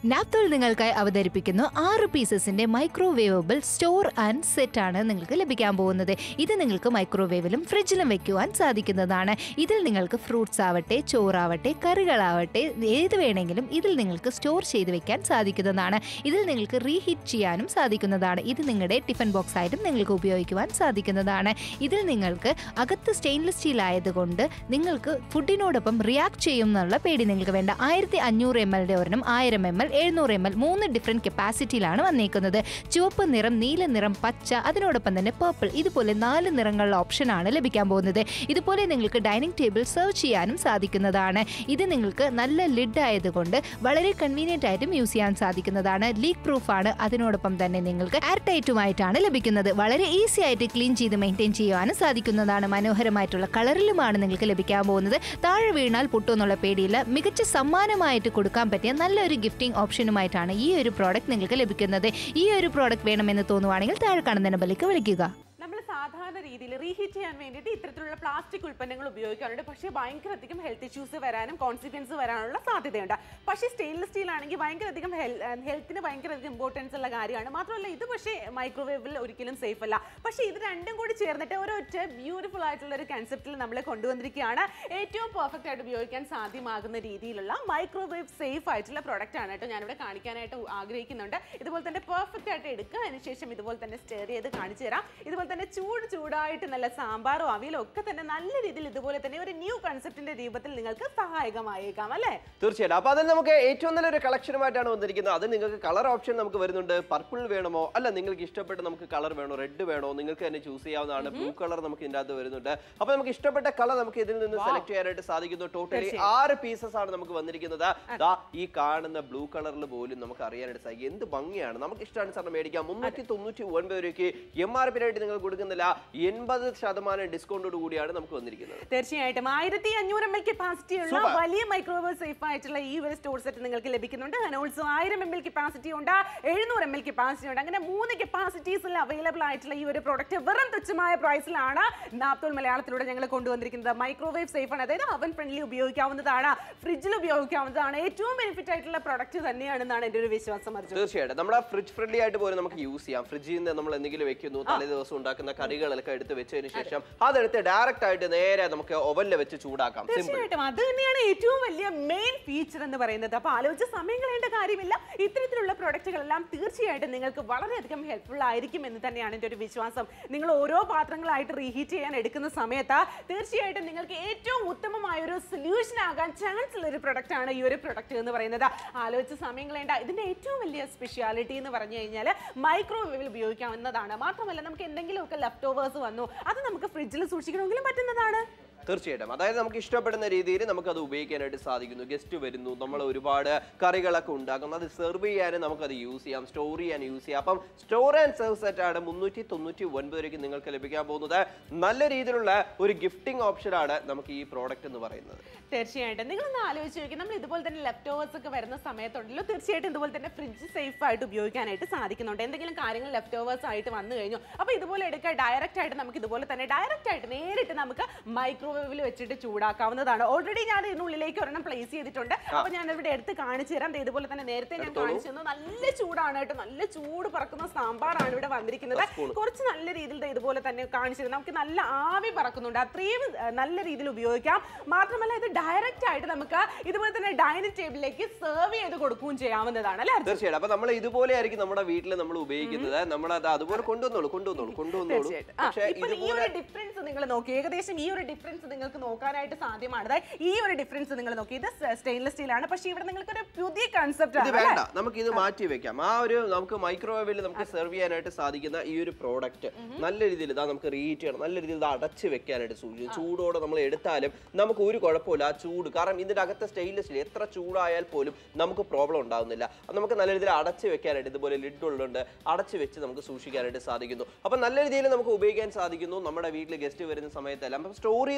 നാപ്തോൾ നിങ്ങൾക്കായി അവതരിപ്പിക്കുന്നു ആറ് പീസസിന്റെ മൈക്രോവേവബിൾ സ്റ്റോർ ആൻഡ് സെറ്റ് ആണ് നിങ്ങൾക്ക് ലഭിക്കാൻ പോകുന്നത് ഇത് നിങ്ങൾക്ക് മൈക്രോവേവിലും ഫ്രിഡ്ജിലും വെക്കുവാൻ സാധിക്കുന്നതാണ് ഇതിൽ നിങ്ങൾക്ക് ഫ്രൂട്ട്സ് ആവട്ടെ ചോറാവട്ടെ കറികളാവട്ടെ ഏത് വേണമെങ്കിലും ഇതിൽ നിങ്ങൾക്ക് സ്റ്റോർ ചെയ്ത് വെക്കാൻ സാധിക്കുന്നതാണ് ഇതിൽ നിങ്ങൾക്ക് റീഹീറ്റ് ചെയ്യാനും സാധിക്കുന്നതാണ് ഇത് നിങ്ങളുടെ ടിഫിൻ ബോക്സ് ആയിട്ടും നിങ്ങൾക്ക് ഉപയോഗിക്കുവാൻ സാധിക്കുന്നതാണ് ഇതിൽ നിങ്ങൾക്ക് അകത്ത് സ്റ്റെയിൻലെസ് സ്റ്റീൽ ആയതുകൊണ്ട് നിങ്ങൾക്ക് ഫുഡിനോടൊപ്പം റിയാക്ട് ചെയ്യും എന്നുള്ള പേടി നിങ്ങൾക്ക് വേണ്ട ആയിരത്തി അഞ്ഞൂറ് എം എല്ലിൻ്റെ ഒരെണ്ണം ആയിരം എം എൽ എഴുന്നൂറ് എം എൽ മൂന്ന് ഡിഫറെൻറ്റ് കപ്പാസിറ്റിയിലാണ് വന്നേക്കുന്നത് ചുവപ്പ് നിറം നീല നിറം പച്ച അതിനോടൊപ്പം തന്നെ പേർപ്പിൾ ഇതുപോലെ നാല് നിറങ്ങളുടെ ഓപ്ഷനാണ് ലഭിക്കാൻ പോകുന്നത് ഇതുപോലെ നിങ്ങൾക്ക് ഡൈനിങ് ടേബിൾ സെർവ് ചെയ്യാനും സാധിക്കുന്നതാണ് ഇത് നിങ്ങൾക്ക് നല്ല ലിഡ് ആയതുകൊണ്ട് വളരെ കൺവീനിയൻ്റ് ആയിട്ടും യൂസ് ചെയ്യാൻ സാധിക്കുന്നതാണ് ലീക്ക് പ്രൂഫ് ആണ് അതിനോടൊപ്പം തന്നെ നിങ്ങൾക്ക് എയർ ടൈറ്റുമായിട്ടാണ് ലഭിക്കുന്നത് വളരെ ഈസി ആയിട്ട് ക്ലീൻ ചെയ്ത് മെയിൻറ്റെയിൻ ചെയ്യുവാനും സാധിക്കുന്നതാണ് മനോഹരമായിട്ടുള്ള കളറിലുമാണ് നിങ്ങൾക്ക് ലഭിക്കാൻ പോകുന്നത് താഴെ വീണാൽ പൊട്ടുമെന്നുള്ള പേടിയില്ല മികച്ച സമ്മാനമായിട്ട് കൊടുക്കാൻ പറ്റിയ നല്ലൊരു ഗിഫ്റ്റിംഗ് ഓപ്ഷനുമായിട്ടാണ് ഈ ഒരു പ്രോഡക്റ്റ് നിങ്ങൾക്ക് ലഭിക്കുന്നത് ഈ ഒരു പ്രോഡക്റ്റ് വേണമെന്ന് തോന്നുവാണെങ്കിൽ താഴെ കാണുന്ന നമ്പറിലേക്ക് വിളിക്കുക നമ്മൾ സാധാരണ രീതിയിൽ റീഹീറ്റ് ചെയ്യാൻ വേണ്ടിയിട്ട് ഇത്തരത്തിലുള്ള പ്ലാസ്റ്റിക് ഉൽപ്പന്നങ്ങൾ ഉപയോഗിക്കാറുണ്ട് പക്ഷേ ഭയങ്കര അധികം ഹെൽത്ത് ഇഷ്യൂസ് വരാനും കോൺസിക്വൻസ് വരാനുള്ള സാധ്യതയുണ്ട് പക്ഷേ സ്റ്റെയിൻലെസ് സ്റ്റീൽ ആണെങ്കിൽ ഭയങ്കര അധികം ഹെൽത്തിന് ഭയങ്കര അധികം ഇമ്പോർട്ടൻസ് ഉള്ള കാര്യമാണ് മാത്രമല്ല ഇത് പക്ഷേ മൈക്രോവേവിൽ ഒരിക്കലും സേഫ് അല്ല പക്ഷേ ഇത് രണ്ടും കൂടി ചേർന്നിട്ട് ഒരൊറ്റ ബ്യൂട്ടിഫുൾ ആയിട്ടുള്ള ഒരു കൺസെപ്റ്റിൽ നമ്മൾ കൊണ്ടുവന്നിരിക്കുകയാണ് ഏറ്റവും പെർഫെക്റ്റ് ആയിട്ട് ഉപയോഗിക്കാൻ സാധ്യമാകുന്ന രീതിയിലുള്ള മൈക്രോവേവ് സേഫ് ആയിട്ടുള്ള പ്രോഡക്റ്റ് ആണ് കേട്ടോ ഞാനിവിടെ കാണിക്കാനായിട്ട് ആഗ്രഹിക്കുന്നുണ്ട് ഇതുപോലെ തന്നെ പെർഫെക്റ്റ് ആയിട്ട് എടുക്കുക അതിനുശേഷം ഇതുപോലെ തന്നെ സ്റ്റെയർ ചെയ്ത് കാണിച്ചു തരാം ഇതുപോലെ തന്നെ ചൂട് ചൂടായിട്ട് നല്ല സാമ്പാറും അവിയലും ഒക്കെ തന്നെ നല്ല രീതിയിൽ ഇതുപോലെ തന്നെ ഒരു ന്യൂ കൺസെപ്റ്റിന്റെ രൂപത്തിൽ നിങ്ങൾക്ക് സഹായകമായേക്കാം അല്ലേ തീർച്ചയായിട്ടും അപ്പൊ അതിൽ നമുക്ക് ഏറ്റവും നല്ലൊരു കളക്ഷനുമായിട്ടാണ് വന്നിരിക്കുന്നത് അത് നിങ്ങൾക്ക് കളർ ഓപ്ഷൻ നമുക്ക് വരുന്നുണ്ട് പർപ്പിൾ വേണമോ അല്ല നിങ്ങൾക്ക് ഇഷ്ടപ്പെട്ട നമുക്ക് കളർ വേണോ റെഡ് വേണോ നിങ്ങൾക്ക് തന്നെ ചൂസ് ചെയ്യാവുന്നതാണ് ബ്ലൂ കളർ നമുക്ക് ഇതിന്റെ അകത്ത് വരുന്നുണ്ട് അപ്പൊ നമുക്ക് ഇഷ്ടപ്പെട്ട കളർ നമുക്ക് ഇതിൽ നിന്ന് സെലക്ട് ചെയ്യാനായിട്ട് സാധിക്കുന്നു ടോട്ടലി ആറ് പീസസ് ആണ് നമുക്ക് വന്നിരിക്കുന്നത് ദാ ഈ കാണുന്ന ബ്ലൂ കളറിൽ പോലും നമുക്ക് അറിയാനായിട്ട് സാധിക്കും എന്ത് ഭംഗിയാണ് നമുക്ക് ഇഷ്ടാനുസരണം മേടിക്കാം മുന്നൂറ്റി തൊണ്ണൂറ്റി ഒൻപത് രൂപയ്ക്ക് എം ആർ പി ആയിട്ട് നിങ്ങൾ കൊടുക്കുന്നില്ല എൺപത് ശതമാനം ഡിസ്കൗണ്ടോട് കൂടിയാണ് നമുക്ക് വന്നിരിക്കുന്നത് തീർച്ചയായിട്ടും ആയിരത്തി അഞ്ഞൂറ് എം എൽ കപ്പാസിറ്റി ഉള്ള Super. വലിയ മൈക്രോവേവ് സേഫ് ആയിട്ടുള്ള ഈ ഒരു സ്റ്റോർ സെറ്റ് നിങ്ങൾക്ക് ലഭിക്കുന്നുണ്ട് ആൻഡ് ഓൾസോ ആയിരം എം എൽ കപ്പാസിറ്റി ഉണ്ട് എഴുന്നൂറ് എം എൽ കപ്പാസിറ്റി ഉണ്ട് അങ്ങനെ മൂന്ന് കപ്പാസിറ്റീസിൽ അവൈലബിൾ ആയിട്ടുള്ള ഈ ഒരു പ്രോഡക്റ്റ് വെറും തുച്ഛമായ പ്രൈസിലാണ് നാപ്തോൾ മലയാളത്തിലൂടെ ഞങ്ങൾ കൊണ്ടുവന്നിരിക്കുന്നത് മൈക്രോവേവ് സേഫ് ആണ് അതായത് അവൻ ഫ്രണ്ട്ലി ഉപയോഗിക്കാവുന്നതാണ് ഫ്രിഡ്ജിൽ ഉപയോഗിക്കാവുന്നതാണ് ഏറ്റവും ബെനിഫിറ്റ് ആയിട്ടുള്ള പ്രോഡക്റ്റ് തന്നെയാണെന്നാണ് എൻ്റെ ഒരു വിശ്വാസം അർജുൻ തീർച്ചയായിട്ടും നമ്മുടെ ഫ്രിഡ്ജ് ഫ്രണ്ട്ലി ആയിട്ട് പോലും നമുക്ക് യൂസ് ചെയ്യാം ഫ്രിഡ്ജിൽ നിന്ന് നമ്മൾ എന്തെങ്കിലും വെക്കുന്നു തലേ ദിവസം ഉണ്ടാക്കുന്ന കറികളൊക്കെ എടുത്ത് വെച്ചതിന് ശേഷം അതെടുത്ത് ഡയറക്റ്റ് ആയിട്ട് നേരെ നമുക്ക് ഓവനിൽ വെച്ച് ചൂടാക്കാം സിമ്പിൾ തീർച്ചയായിട്ടും അത് തന്നെയാണ് ഏറ്റവും വലിയ മെയിൻ ഫീച്ചർ എന്ന് പറയുന്നത് അപ്പോൾ ആലോചിച്ച് സമയം കളയേണ്ട കാര്യമില്ല ഇത്തരത്തിലുള്ള പ്രൊഡക്റ്റുകളെല്ലാം തീർച്ചയായിട്ടും നിങ്ങൾക്ക് വളരെയധികം ഹെൽപ്ഫുൾ ആയിരിക്കും എന്ന് തന്നെയാണ് എൻ്റെ ഒരു വിശ്വാസം നിങ്ങൾ ഓരോ പാത്രങ്ങളായിട്ട് റീഹീറ്റ് ചെയ്യാൻ എടുക്കുന്ന സമയത്ത് തീർച്ചയായിട്ടും നിങ്ങൾക്ക് ഏറ്റവും ഉത്തമമായ ഒരു സൊല്യൂഷൻ ആകാൻ ചാൻസ് ഉള്ള ഒരു പ്രൊഡക്റ്റ് ആണ് ഈ ഒരു പ്രൊഡക്റ്റ് എന്ന് പറയുന്നത് ആലോചിച്ച് സമയം കളയേണ്ട ഇതിന്റെ ഏറ്റവും വലിയ സ്പെഷ്യാലിറ്റി എന്ന് പറഞ്ഞു കഴിഞ്ഞാൽ മൈക്രോവേവിൽ ഉപയോഗിക്കാവുന്നതാണ് മാത്രമല്ല നമുക്ക് എന്തെങ്കിലുമൊക്കെ ലെഫ്റ്റ് ഓവേഴ്സ് വന്നു അത് നമുക്ക് ഫ്രിഡ്ജിൽ സൂക്ഷിക്കണമെങ്കിലും പറ്റുന്നതാണ് തീർച്ചയായിട്ടും അതായത് നമുക്ക് ഇഷ്ടപ്പെടുന്ന രീതിയിൽ നമുക്ക് അത് ഉപയോഗിക്കാനായിട്ട് സാധിക്കുന്നു ഗസ്റ്റ് വരുന്നു നമ്മൾ ഒരുപാട് കറികളൊക്കെ ഉണ്ടാക്കും അത് സെർവ് ചെയ്യാനും നമുക്കത് യൂസ് ചെയ്യാം സ്റ്റോർ ചെയ്യാൻ യൂസ് ചെയ്യാം അപ്പം സ്റ്റോർ ആൻഡ് സെർവ് സെറ്റ് ആണ് മുന്നൂറ്റി തൊണ്ണൂറ്റി ഒൻപത് രൂപയ്ക്ക് നിങ്ങൾക്ക് ലഭിക്കാൻ പോകുന്നത് നല്ല രീതിയിലുള്ള ഒരു ഗിഫ്റ്റിംഗ് ഓപ്ഷനാണ് നമുക്ക് ഈ പ്രോഡക്റ്റ് എന്ന് പറയുന്നത് തീർച്ചയായിട്ടും നിങ്ങളൊന്ന് ആലോചിച്ച് നോക്കി നമ്മൾ ഇതുപോലെ തന്നെ ലെഫ്റ്റ് ഓവേഴ്സ് ഒക്കെ വരുന്ന സമയത്തുണ്ടല്ലോ തീർച്ചയായിട്ടും ഇതുപോലെ തന്നെ ഫ്രിഡ്ജ് സേഫ് ആയിട്ട് ഉപയോഗിക്കാനായിട്ട് സാധിക്കുന്നുണ്ട് എന്തെങ്കിലും കാര്യങ്ങൾ ലെഫ്റ്റ് ഓവേഴ്സ് ആയിട്ട് വന്നു കഴിഞ്ഞു അപ്പോൾ ഇതുപോലെ എടുക്കുക ഡയറക്റ്റ് ആയിട്ട് നമുക്ക് ഇതുപോലെ തന്നെ ഡയറക്റ്റ് ആയിട്ട് നേരിട്ട് നമുക്ക് മൈക്രോവേവിൽ വെച്ചിട്ട് ചൂടാക്കാവുന്നതാണ് ഓൾറെഡി ഞാൻ ഇതിനുള്ളിലേക്ക് ഒരെണ്ണം പ്ലേസ് ചെയ്തിട്ടുണ്ട് അപ്പോൾ ഞാൻ ഇവിടെ എടുത്ത് കാണിച്ചു തരാം ദേ ഇതുപോലെ തന്നെ നേരത്തെ ഞാൻ കാണിച്ചു തന്നു നല്ല ചൂടാണ് കേട്ടോ നല്ല ചൂട് പറക്കുന്ന സാമ്പാറാണ് ഇവിടെ വന്നിരിക്കുന്നത് കുറച്ച് നല്ല രീതിയിൽ ദേ ഇതുപോലെ തന്നെ കാണിച്ചു തരാം നമുക്ക് നല്ല ആവി പറക്കുന്നുണ്ട് അത്രയും ഏർ, നല്ല രീതിയിൽ ഉപയോഗിക്കാം മാത്രമല്ല ഇത് ഡയറക്റ്റ് ആയിട്ട് നമുക്ക് ഇതുപോലെ തന്നെ ഡൈനിങ് ടേബിളിലേക്ക് സെർവ് ചെയ്ത് കൊടുക്കുകയും ചെയ്യാവുന്നതാണ് അല്ലേ അർജുൻ? തീർച്ചയായിട്ടും അപ്പൊ നമ്മൾ ഇതുപോലെ ആയിരിക്കും നമ്മുടെ വീട്ടിൽ നമ്മൾ ഉപയോഗിക്കുന്നത് നമ്മൾ അത് അതുപോലെ കൊണ്ടുവന്നോളൂ കൊണ്ടുവന്നോളൂ കൊണ്ടുവന്നോളൂ തീർച്ചയായിട്ടും ആ, പക്ഷേ ഇപ്പോൾ ഈ ഇതുപോലെ ഒരു ഡിഫറൻസ് നിങ്ങൾ നോക്കി ഏകദേശം ഈ ഒരു ഡിഫറൻസ് നിങ്ങൾക്ക് നോക്കാനായിട്ട് സാധ്യമാണ് അതായത് ഈ ഒരു ഡിഫറൻസ് നിങ്ങൾ നോക്കി ഇത് സ്റ്റെയിൻലെസ് സ്റ്റീൽ ആണ് പക്ഷേ ഇവിടെ നിങ്ങൾക്ക് ഒരു പുതിയ കൺസെപ്റ്റ് ഇത് ആണ് വേണ്ട നമുക്ക് ഇത് മാറ്റി വെക്കാം ആ ഒരു നമുക്ക് മൈക്രോവേവിൽ നമുക്ക് സെർവ് ചെയ്യാനായിട്ട് സാധിക്കുന്ന ഈ ഒരു പ്രോഡക്റ്റ് നല്ല രീതിയിൽ ഇതാ നമുക്ക് റീറ്റ് ചെയ്യണം നല്ല രീതിയിൽ ഇത് അടച്ച് വെക്കാനായിട്ട് സൂക്ഷിക്കും ചൂടോടെ നമ്മൾ എടുത്താലും നമുക്ക് ഒരു കുഴപ്പമില്ല ആ ചൂട് കാരണം ഇതിന്റെ അകത്തെ സ്റ്റെയിൻലെസ് സ്റ്റീൽ എത്ര ചൂടായാൽ പോലും നമുക്ക് പ്രോബ്ലം ഉണ്ടാകുന്നില്ല അത് നമുക്ക് നല്ല രീതിയിൽ അടച്ച് വെക്കാനായിട്ട് ഇതുപോലെ ലിഡ് ഉള്ളുണ്ട് അടച്ച് വെച്ച് നമുക്ക് സൂക്ഷിക്കാനായിട്ട് സാധിക്കുന്നു അപ്പം നല്ല രീതിയിൽ നമുക്ക് ഉപയോഗിക്കാൻ സാധിക്കുന്നു നമ്മുടെ വീട്ടിൽ ഗസ്റ്റ് വരുന്ന സമയത്തെല്ലാം അപ്പം സ്റ്റോർ ചെയ്ത്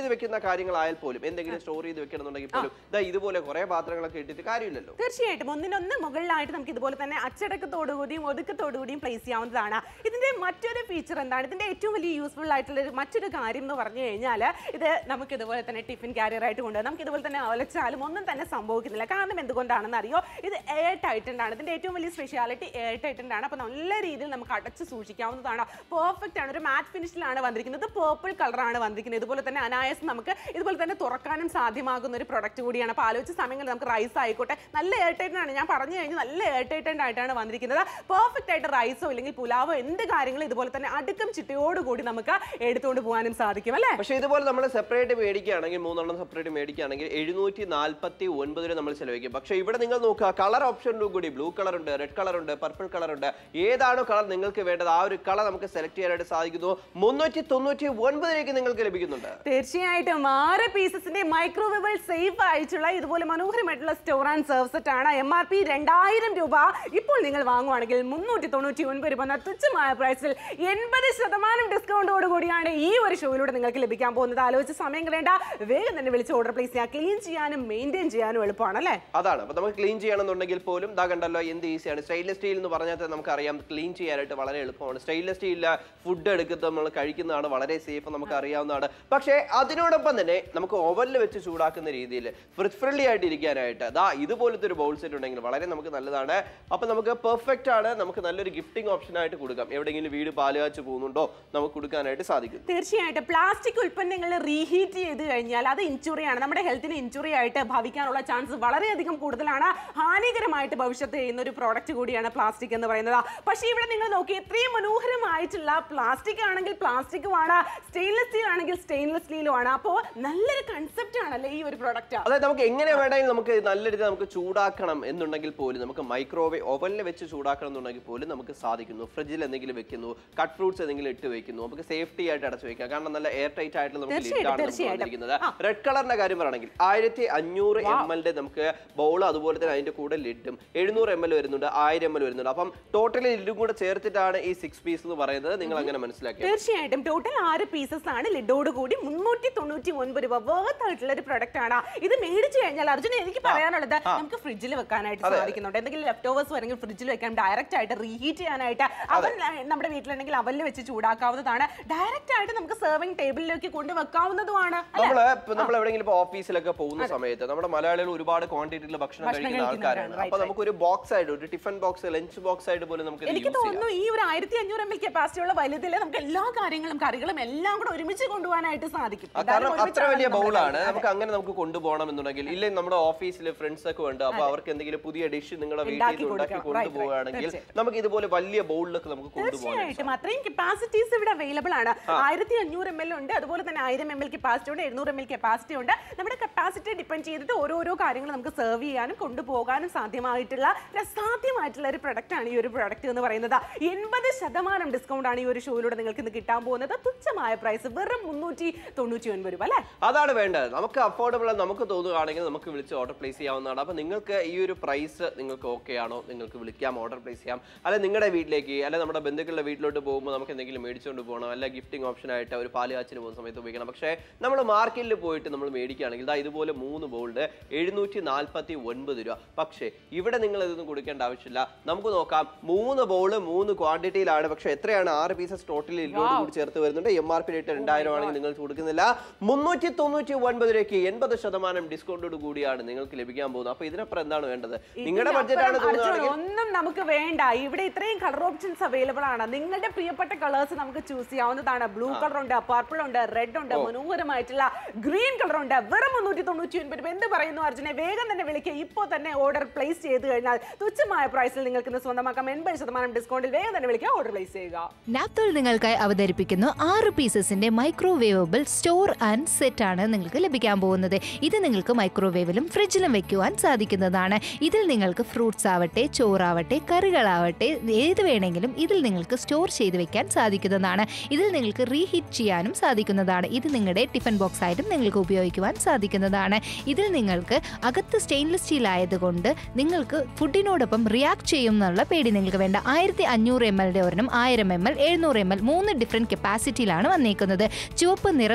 ചെയ്ത് വെക്കുന്ന കാര്യങ്ങളായാൽ പോലും എന്തെങ്കിലും സ്റ്റോർ ചെയ്ത് വെക്കണമെന്നുണ്ടെങ്കിൽ പോലും ഇതാ ഇതുപോലെ കുറെ പാത്രങ്ങളൊക്കെ ഇട്ടിട്ട് കാര്യമില്ലല്ലോ തീർച്ചയായിട്ടും ഒന്നിനൊന്ന് മുകളിലായിട്ട് നമുക്ക് ഇതുപോലെ തന്നെ അച്ചടക്കത്തോടുകൂടിയും ഒതുക്കത്തോടുകൂടിയും പ്ലേസ് ചെയ്യാവുന്നതാണ് ഇതിന്റെ മറ്റൊരു ഫീച്ചർ എന്താണ് ഇതിന്റെ ഏറ്റവും വലിയ യൂസ്ഫുൾ ആയിട്ടുള്ള ഒരു മറ്റൊരു കാര്യം എന്ന് പറഞ്ഞു കഴിഞ്ഞാൽ ഇത് നമുക്ക് ഇതുപോലെ തന്നെ ടിഫിൻ കാരിയർ ആയിട്ട് കൊണ്ടുപോകാം നമുക്ക് ഇതുപോലെ തന്നെ ഒലച്ചാലും ഒന്നും തന്നെ സംഭവിക്കുന്നില്ല കാരണം എന്തുകൊണ്ടാണെന്ന് അറിയോ ഇത് എയർ ടൈറ്റൻഡ് ആണ് ഇതിന്റെ ഏറ്റവും വലിയ സ്പെഷ്യാലിറ്റി എയർ ടൈറ്റൻഡ് ആണ് അപ്പോൾ നല്ല രീതിയിൽ നമുക്ക് അടച്ച് സൂക്ഷിക്കാവുന്നതാണ് പെർഫെക്റ്റ് ആണ് ഒരു മാറ്റ് ഫിനിഷിലാണ് വന്നിരിക്കുന്നത് പേർപ്പിൾ കളറാണ് വന്നിരിക്കുന്നത് ഇതുപോലെ തന്നെ അനായാസം നമുക്ക് ഇതുപോലെ തന്നെ തുറക്കാനും സാധ്യമാകുന്ന ഒരു പ്രൊഡക്റ്റ് കൂടിയാണ് അപ്പോൾ ആലോചിച്ച സമയങ്ങളിൽ നമുക്ക് റൈസ് ആയിക്കോട്ടെ നല്ല എയർ ടൈറ്റൻ ആണ് ഞാൻ പറഞ്ഞു കഴിഞ്ഞാൽ നല്ല എയർ ടൈറ്റൻ ആയിട്ടാണ് വന്നിരിക്കുന്നത് പെർഫെക്റ്റ് ആയിട്ട് റൈസോ അല്ലെങ്കിൽ പുലാവോ എന്ത് കാര്യങ്ങളും ഇതുപോലെ തന്നെ അടുക്കം ചിട്ടയോടുകൂടി നമുക്ക് എടുത്തുകൊണ്ട് പോകാനും സാധിക്കും അല്ലേ പക്ഷെ ഇതുപോലെ നമ്മൾ സെപ്പറേറ്റ് മേടിക്കുകയാണെങ്കിൽ മൂന്നെണ്ണം സെപ്പറേറ്റ് മേടിക്കുകയാണെങ്കിൽ എഴുന്നൂറ്റി നാൽപ്പത്തി ഒൻപത് രൂപ നമ്മൾ ചെലവഴിക്കും പക്ഷെ ഇവിടെ നിങ്ങൾ നോക്കുക കളർ ഓപ്ഷനിലും കൂടി ബ്ലൂ കളർ ഉണ്ട് റെഡ് കളർ ഉണ്ട് പർപ്പിൾ കളർ ഉണ്ട് ഏതാണോ കളർ നിങ്ങൾക്ക് വേണ്ടത് ആ ഒരു കളർ നമുക്ക് സെലക്ട് ചെയ്യാനായിട്ട് സാധിക്കുന്നു മുന്നൂറ്റി തൊണ്ണൂറ്റി ഒൻപത് രൂപയ്ക്ക് നിങ്ങൾക്ക് ലഭിക്കുന്നുണ്ട് തീർച്ചയായിട്ടും ആറ് പീസസിന്റെ മൈക്രോവേവ് സേഫ് ആയിട്ടുള്ള ഇതുപോലെ മനോഹരമായിട്ടുള്ള സ്റ്റോർ ആൻഡ് സെർവ് സെറ്റ് ആണ് എം ആർ പി രണ്ടായിരം രൂപ ഇപ്പോൾ നിങ്ങൾ വാങ്ങുവാണെങ്കിൽ മുന്നൂറ്റി തൊണ്ണൂറ്റി ഒൻപത് രൂപ എന്ന തുച്ഛമായ പ്രൈസിൽ എൺപത് ശതമാനം ഡിസ്കൗണ്ടോട് കൂടിയാണ് ഈ ഒരു ഷോയിലൂടെ നിങ്ങൾക്ക് ലഭിക്കാൻ പോകുന്നത് ആലോചിച്ച് സമയം കളയേണ്ട വേഗം തന്നെ വിളിച്ച് ഓർഡർ പ്ലേസ് ചെയ്യാം ക്ലീൻ ചെയ്യാനും മെയിൻറ്റെയിൻ ചെയ്യാനും എളുപ്പമാണ് അല്ലേ അതാണ് അപ്പൊ നമുക്ക് ക്ലീൻ ചെയ്യണമെന്നുണ്ടെങ്കിൽ പോലും ഇതാ കണ്ടല്ലോ എന്ത് ഈസിയാണ് സ്റ്റെയിൻലെസ് സ്റ്റീൽ എന്ന് പറഞ്ഞാൽ തന്നെ നമുക്കറിയാം ക്ലീൻ ചെയ്യാനായിട്ട് വളരെ എളുപ്പമാണ് സ്റ്റെയിൻലെസ് സ്റ്റീലിൽ ഫുഡ് എടുക്കുന്നത് നമ്മൾ കഴിക്കുന്നതാണ് വളരെ സേഫ് നമുക്ക് അറിയാവുന്നതാണ് പക്ഷേ അതിനോടൊപ്പം തന്നെ നമുക്ക് ഓവനിൽ വെച്ച് ചൂടാക്കുന്ന രീതിയിൽ ഫ്രിഡ്ജ് ഫ്രണ്ട്ലി ആയിട്ട് ഇരിക്കാനായിട്ട് ദാ ഇതുപോലത്തെ ഒരു ബൗൾ സെറ്റ് ഉണ്ടെങ്കിൽ വളരെ നമുക്ക് നല്ലതാണ് അപ്പൊ നമുക്ക് പെർഫെക്റ്റ് ആണ് നമുക്ക് നല്ലൊരു ഗിഫ്റ്റിംഗ് ഓപ്ഷൻ ആയിട്ട് കൊടുക്കാം എവിടെയെങ്കിലും വീട് പാല് കാച്ച് പോകുന്നുണ്ടോ നമുക്ക് കൊടുക്കാനായിട്ട് സാധിക്കും തീർച്ചയായിട്ടും പ്ലാസ്റ്റിക് ഉൽപ്പന്നങ്ങൾ റീഹീറ്റ് ചെയ്ത് കഴിഞ്ഞാൽ അത് ഇഞ്ചുറി ആണ് നമ്മുടെ ഹെൽത്തിന് ഇഞ്ചുറി ആയിട്ട് ഭവിക്കാനുള്ള ചാൻസ് വളരെയധികം കൂടുതലാണ് ഹാനികരമായിട്ട് ഭവിഷ്യത്ത് ചെയ്യുന്ന ഒരു പ്രോഡക്റ്റ് കൂടിയാണ് പ്ലാസ്റ്റിക് എന്ന് പറയുന്നത് പക്ഷേ ഇവിടെ നിങ്ങൾ നോക്കി ഇത്രയും മനോഹരമായിട്ടുള്ള പ്ലാസ്റ്റിക് ആണെങ്കിൽ പ്ലാസ്റ്റിക്കും ആണ് സ്റ്റെയിൻലെസ് സ്റ്റീൽ ആണെങ്കിൽ സ്റ്റെയിൻലെസ് സ്റ്റീലും ആണ് അപ്പോൾ നല്ലൊരു കൺസെപ്റ്റ് ആണല്ലേ ഈ ഒരു പ്രോഡക്റ്റ് അതായത് നമുക്ക് എങ്ങനെ വേണമെങ്കിലും നമുക്ക് നല്ല രീതിയിൽ നമുക്ക് ചൂടാക്കണം എന്നുണ്ടെങ്കിൽ പോലും നമുക്ക് മൈക്രോവേവ് ഓവനിൽ വെച്ച് ചൂടാക്കണം എന്നുണ്ടെങ്കിൽ പോലും നമുക്ക് സാധിക്കുന്നു ഫ്രിഡ്ജിൽ എന്തെങ്കിലും വെക്കുന്നു കട്ട് ഫ്രൂട്ട്സ് എന്തെങ്കിലും ഇട്ട് വെക്കുന്നു നമുക്ക് സേഫ്റ്റി ആയിട്ട് അടച്ചു വെക്കാം കാരണം നല്ല എയർ ടൈറ്റ് ആയിട്ടുള്ള നമുക്ക് തീർച്ചയായിട്ടും, ലിഡാണ് നമുക്ക് തീർച്ചയായിട്ടും. വന്നിരിക്കുന്നത് റെഡ് കളറിന്റെ കാര്യം പറയുകയാണെങ്കിൽ ആയിരത്തി അഞ്ഞൂറ് എം എല്ലിന്റെ നമുക്ക് ബൗൾ അതുപോലെ തന്നെ അതിന്റെ കൂടെ ലിഡും എഴുന്നൂറ് എം എൽ വരുന്നുണ്ട് ആയിരം എം എൽ വരുന്നുണ്ട് അപ്പം ടോട്ടലി ലിഡും കൂടെ ചേർത്തിട്ടാണ് ഈ സിക്സ് പീസ് എന്ന് പറയുന്നത് നിങ്ങൾ അങ്ങനെ മനസ്സിലാക്കി തീർച്ചയായിട്ടും ടോട്ടൽ ആറ് പീസസ് ആണ് ലിഡോട് കൂടി മുന്നൂറ്റി തൊണ്ണൂറ്റി ഒൻപത് രൂപ വേർത്ത് ആയിട്ടുള്ള ഒരു പ്രൊഡക്റ്റ് ആണ് ഇത് മേടിച്ചു കഴിഞ്ഞാൽ അർജുന എനിക്ക് പറയാനുള്ളത് നമുക്ക് ഫ്രിഡ്ജിൽ വെക്കാനായിട്ട് സാധിക്കുന്നുണ്ട് എന്തെങ്കിലും ലെഫ്റ്റ് ഓവേഴ്സ് വരെങ്കിൽ ഫ്രിഡ്ജിൽ വെക്കാം ഡയറക്റ്റ് ആയിട്ട് റീഹീറ്റ് ചെയ്യാനായിട്ട് അവൻ നമ്മുടെ വീട്ടിലുണ്ടെങ്കിൽ അവനിൽ വെച്ച് ചൂടാക്കാവുന്നതാണ് ഡയറക്റ്റ് ആയിട്ട് നമുക്ക് സെർവിംഗ് ടേബിളിലേക്ക് കൊണ്ട് വെക്കാവുന്നതുമാണ് അല്ലേ? നമ്മള് ഇപ്പൊ നമ്മൾ എവിടെയെങ്കിലും ഇപ്പൊ ഓഫീസിലൊക്കെ പോകുന്ന സമയത്ത് നമ്മുടെ മലയാളികൾ ഒരുപാട് ക്വാണ്ടിറ്റിയിൽ ഭക്ഷണം കഴിക്കുന്ന ആൾക്കാരാണ് കഴിക്കുന്നവരാണ്. അപ്പൊ നമുക്ക് ഒരു ബോക്സ് ആയിട്ട് ഒരു ടിഫൻ ബോക്സ് ലഞ്ച് ബോക്സ് ആയിട്ട് പോലും നമുക്ക് ഇത് എനിക്ക് യൂസ് ചെയ്യാം തോന്നുന്നു ഈ ഒരു ആയിരത്തി അഞ്ഞൂറ് എം എൽ കപ്പാസിറ്റി ഉള്ള വലുതിൽ നമുക്ക് എല്ലാ കാര്യങ്ങളും കറികളും എല്ലാം കൂടെ ഒരുമിച്ച് കൊണ്ടുപോകാനായിട്ട് സാധിക്കും ആ, എന്തായാലും കാരണം അത്ര ഒരുമിച്ചാണ് വലിയ നമ്മുടെ ബൗളാണ് കയ്യിൽ. നമുക്ക് അങ്ങനെ നമുക്ക് കൊണ്ടുപോകണം എന്നുണ്ടെങ്കിൽ ഇല്ലെങ്കിൽ നമ്മുടെ ഓഫീസിൽ ഫ്രണ്ട്സ് ഒക്കെ ഉണ്ട് അപ്പൊ അവർക്ക് എന്തെങ്കിലും പുതിയ ഡിഷ് നിങ്ങളുടെ വീട്ടിൽ ഉണ്ടാക്കി നിന്ന് ഉണ്ടാക്കി കൊടുക്കാം. Right, right. കൊണ്ടുപോവുകയാണെങ്കിൽ തീർച്ചയായും. നമുക്ക് ഇതുപോലെ വലിയ ബൗളിലൊക്കെ നമുക്ക് കൊണ്ടുപോകാൻ തീർച്ചയായിട്ടും അത്രയും കപ്പാസിറ്റീസ് ഇവിടെ അവൈലബിൾ ആണ് ആയിരത്തി അഞ്ഞൂറ് എം എൽ ഉണ്ട് അതുപോലെ തന്നെ ആയിരം എം എൽ കപ്പാസിറ്റി ഉണ്ട് എഴുന്നൂറ് എം എൽ കപ്പാസിറ്റി ഉണ്ട് നമ്മുടെ കപ്പാസിറ്റി ഡിപ്പെൻഡ് ചെയ്തിട്ട് ഓരോരോ കാര്യങ്ങൾ നമുക്ക് സെർവ് ചെയ്യാനും കൊണ്ടുപോകാനും സാധ്യമായിട്ടുള്ള സാധ്യമായിട്ടുള്ള ഒരു പ്രൊഡക്റ്റ് ആണ് ഈ ഒരു പ്രൊഡക്റ്റ് എന്ന് പറയുന്നത് എൺപത് ശതമാനം ഡിസ്കൗണ്ട് ആണ് ഈ ഒരു ഷോയിലൂടെ നിങ്ങൾക്ക് ഇന്ന് കിട്ടാൻ പോകുന്നത് തുച്ഛമായ പ്രൈസ് വെറും മുന്നൂറ്റി തൊണ്ണൂറ്റി ഒൻപത് രൂപ അല്ലേ അതാണ് വേണ്ടത് നമുക്ക് അഫോർഡബിൾ നമുക്ക് തോന്നുകയാണെങ്കിൽ നമുക്ക് വിളിച്ച് ഓർഡർ പ്ലേസ് ചെയ്യാവുന്നതാണ് അപ്പോൾ നിങ്ങൾക്ക് ഈ ഒരു പ്രൈസ് നിങ്ങൾക്ക് ഓക്കെ ആണോ നിങ്ങൾക്ക് വിളിക്കാം ഓർഡർ പ്ലേസ് ചെയ്യാം അല്ല നിങ്ങളുടെ വീട്ടിലേക്ക് അല്ല നമ്മുടെ ബന്ധുക്കളുടെ വീട്ടിലോട്ട് പോകുമ്പോൾ നമുക്ക് എന്തെങ്കിലും മേടിച്ചുകൊണ്ട് പോകണം അല്ല ഗിഫ്റ്റിംഗ് ഓപ്ഷൻ ആയിട്ട് ഒരു പാല് കാച്ചിന് പോകുന്ന സമയത്ത് ഉപയോഗിക്കണം പക്ഷേ നമ്മൾ മാർക്കറ്റിൽ പോയിട്ട് നമ്മൾ മേടിക്കുകയാണെങ്കിൽ ഇതാ ഇതുപോലെ മൂന്ന് ബോൾഡ് എഴുന്നൂറ്റി നാൽപ്പത്തി ഒൻപത് രൂപ പക്ഷേ ഇവിടെ നിങ്ങൾ ഇതൊന്നും കൊടുക്കേണ്ട ആവശ്യമില്ല നമുക്ക് നോക്കാം മൂന്ന് ബോൾ മൂന്ന് ക്വാണ്ടിറ്റിയിലാണ് പക്ഷേ എത്രയാണ് ആറ് പീസസ് ടോട്ടലി ഇതിനോട് കൂടി ചേർത്ത് വരുന്നുണ്ട് എം ആർ പി റേറ്റ് രണ്ടായിരം ആണെങ്കിൽ നിങ്ങൾ കൊടുക്കുന്നില്ല മുന്നൂറ്റി തൊണ്ണൂറ്റി ഒൻപത് രൂപയ്ക്ക് എൺപത് ശതമാനം ഡിസ്കൗണ്ടോട് കൂടിയാണ് നിങ്ങൾക്ക് ലഭിക്കാൻ പോകുന്നത് അപ്പൊ ഇതിനപ്പുറം എന്താണ് വേണ്ടത് നിങ്ങളുടെ ബഡ്ജറ്റ് ആണ് ഇതിനപ്പുറം അർജുൻ, തോന്നുകയാണെങ്കിൽ ഒന്നും നമുക്ക് വേണ്ട ഇവിടെ ഇത്രയും കളർ ഓപ്ഷൻസ് അവൈലബിൾ ആണ് നിങ്ങളുടെ പ്രിയപ്പെട്ട കളേഴ്സ് നമുക്ക് ചൂസ് ചെയ്യാവുന്നതാണ് ബ്ലൂ കളർ ഉണ്ട് പർപ്പിൾ ഉണ്ട് റെഡ് ഉണ്ട് മനോഹരമായിട്ടുള്ള ഗ്രീൻ കളർ ഉണ്ട് വെറും മുന്നൂറ്റി തൊണ്ണൂറ്റി ഒൻപത് രൂപ എന്ത് പറയുന്നു അർജുനെ വേഗം തന്നെ വിളിക്കുക ഇപ്പോൾ തന്നെ ഓർഡർ പ്ലേസ് ചെയ്ത് കഴിഞ്ഞാൽ തുച്ഛമായ പ്രൈസിൽ നിങ്ങൾക്ക് ഇന്ന് സ്വന്തമാക്കാം എൺപത് ശതമാനം ഡിസ്കൗണ്ടിൽ വേഗം തന്നെ വിളിക്കുക ഓർഡർ പ്ലേസ് ചെയ്യുക നാപ്തോൾ നിങ്ങൾക്കായി അവതരിപ്പിക്കുന്നു ആറ് പീസസിന്റെ മൈക്രോവേവബിൾ സ്റ്റോർ ആൻഡ് സെറ്റ് ആണ് നിങ്ങൾക്ക് ലഭിക്കാൻ പോകുന്നത് ഇത് നിങ്ങൾക്ക് മൈക്രോവേവിലും ഫ്രിഡ്ജിലും വെക്കുവാൻ സാധിക്കുന്നതാണ് ഇതിൽ നിങ്ങൾക്ക് ഫ്രൂട്ട്സ് ആവട്ടെ ചോറാവട്ടെ കറികളാവട്ടെ ഏത് വേണമെങ്കിലും ഇതിൽ നിങ്ങൾക്ക് സ്റ്റോർ ചെയ്ത് വെക്കാൻ സാധിക്കുന്നതാണ് ഇതിൽ നിങ്ങൾക്ക് റീഹീറ്റ് ചെയ്യാനും സാധിക്കുന്നതാണ് ഇത് നിങ്ങളുടെ ടിഫിൻ ബോക്സ് ആയിട്ടും നിങ്ങൾക്ക് ഉപയോഗിക്കുവാൻ സാധിക്കുന്നതാണ് ഇതിൽ നിങ്ങൾക്ക് അകത്ത് സ്റ്റെയിൻലെസ് സ്റ്റീൽ ആയതുകൊണ്ട് നിങ്ങൾക്ക് ഫുഡിനോടൊപ്പം റിയാക്ട് ചെയ്യും എന്നുള്ള പേടി നിങ്ങൾക്ക് വേണ്ട ആയിരത്തി അഞ്ഞൂറ് എം എല്ലിൻ്റെ ഒരെണ്ണം ആയിരം എം എൽ എഴുന്നൂറ് എം എൽ മൂന്ന് ഡിഫറെൻറ്റ് കപ്പാസിറ്റിയിലാണ് വന്നേക്കുന്നത് ചുവപ്പ് നിറം നീല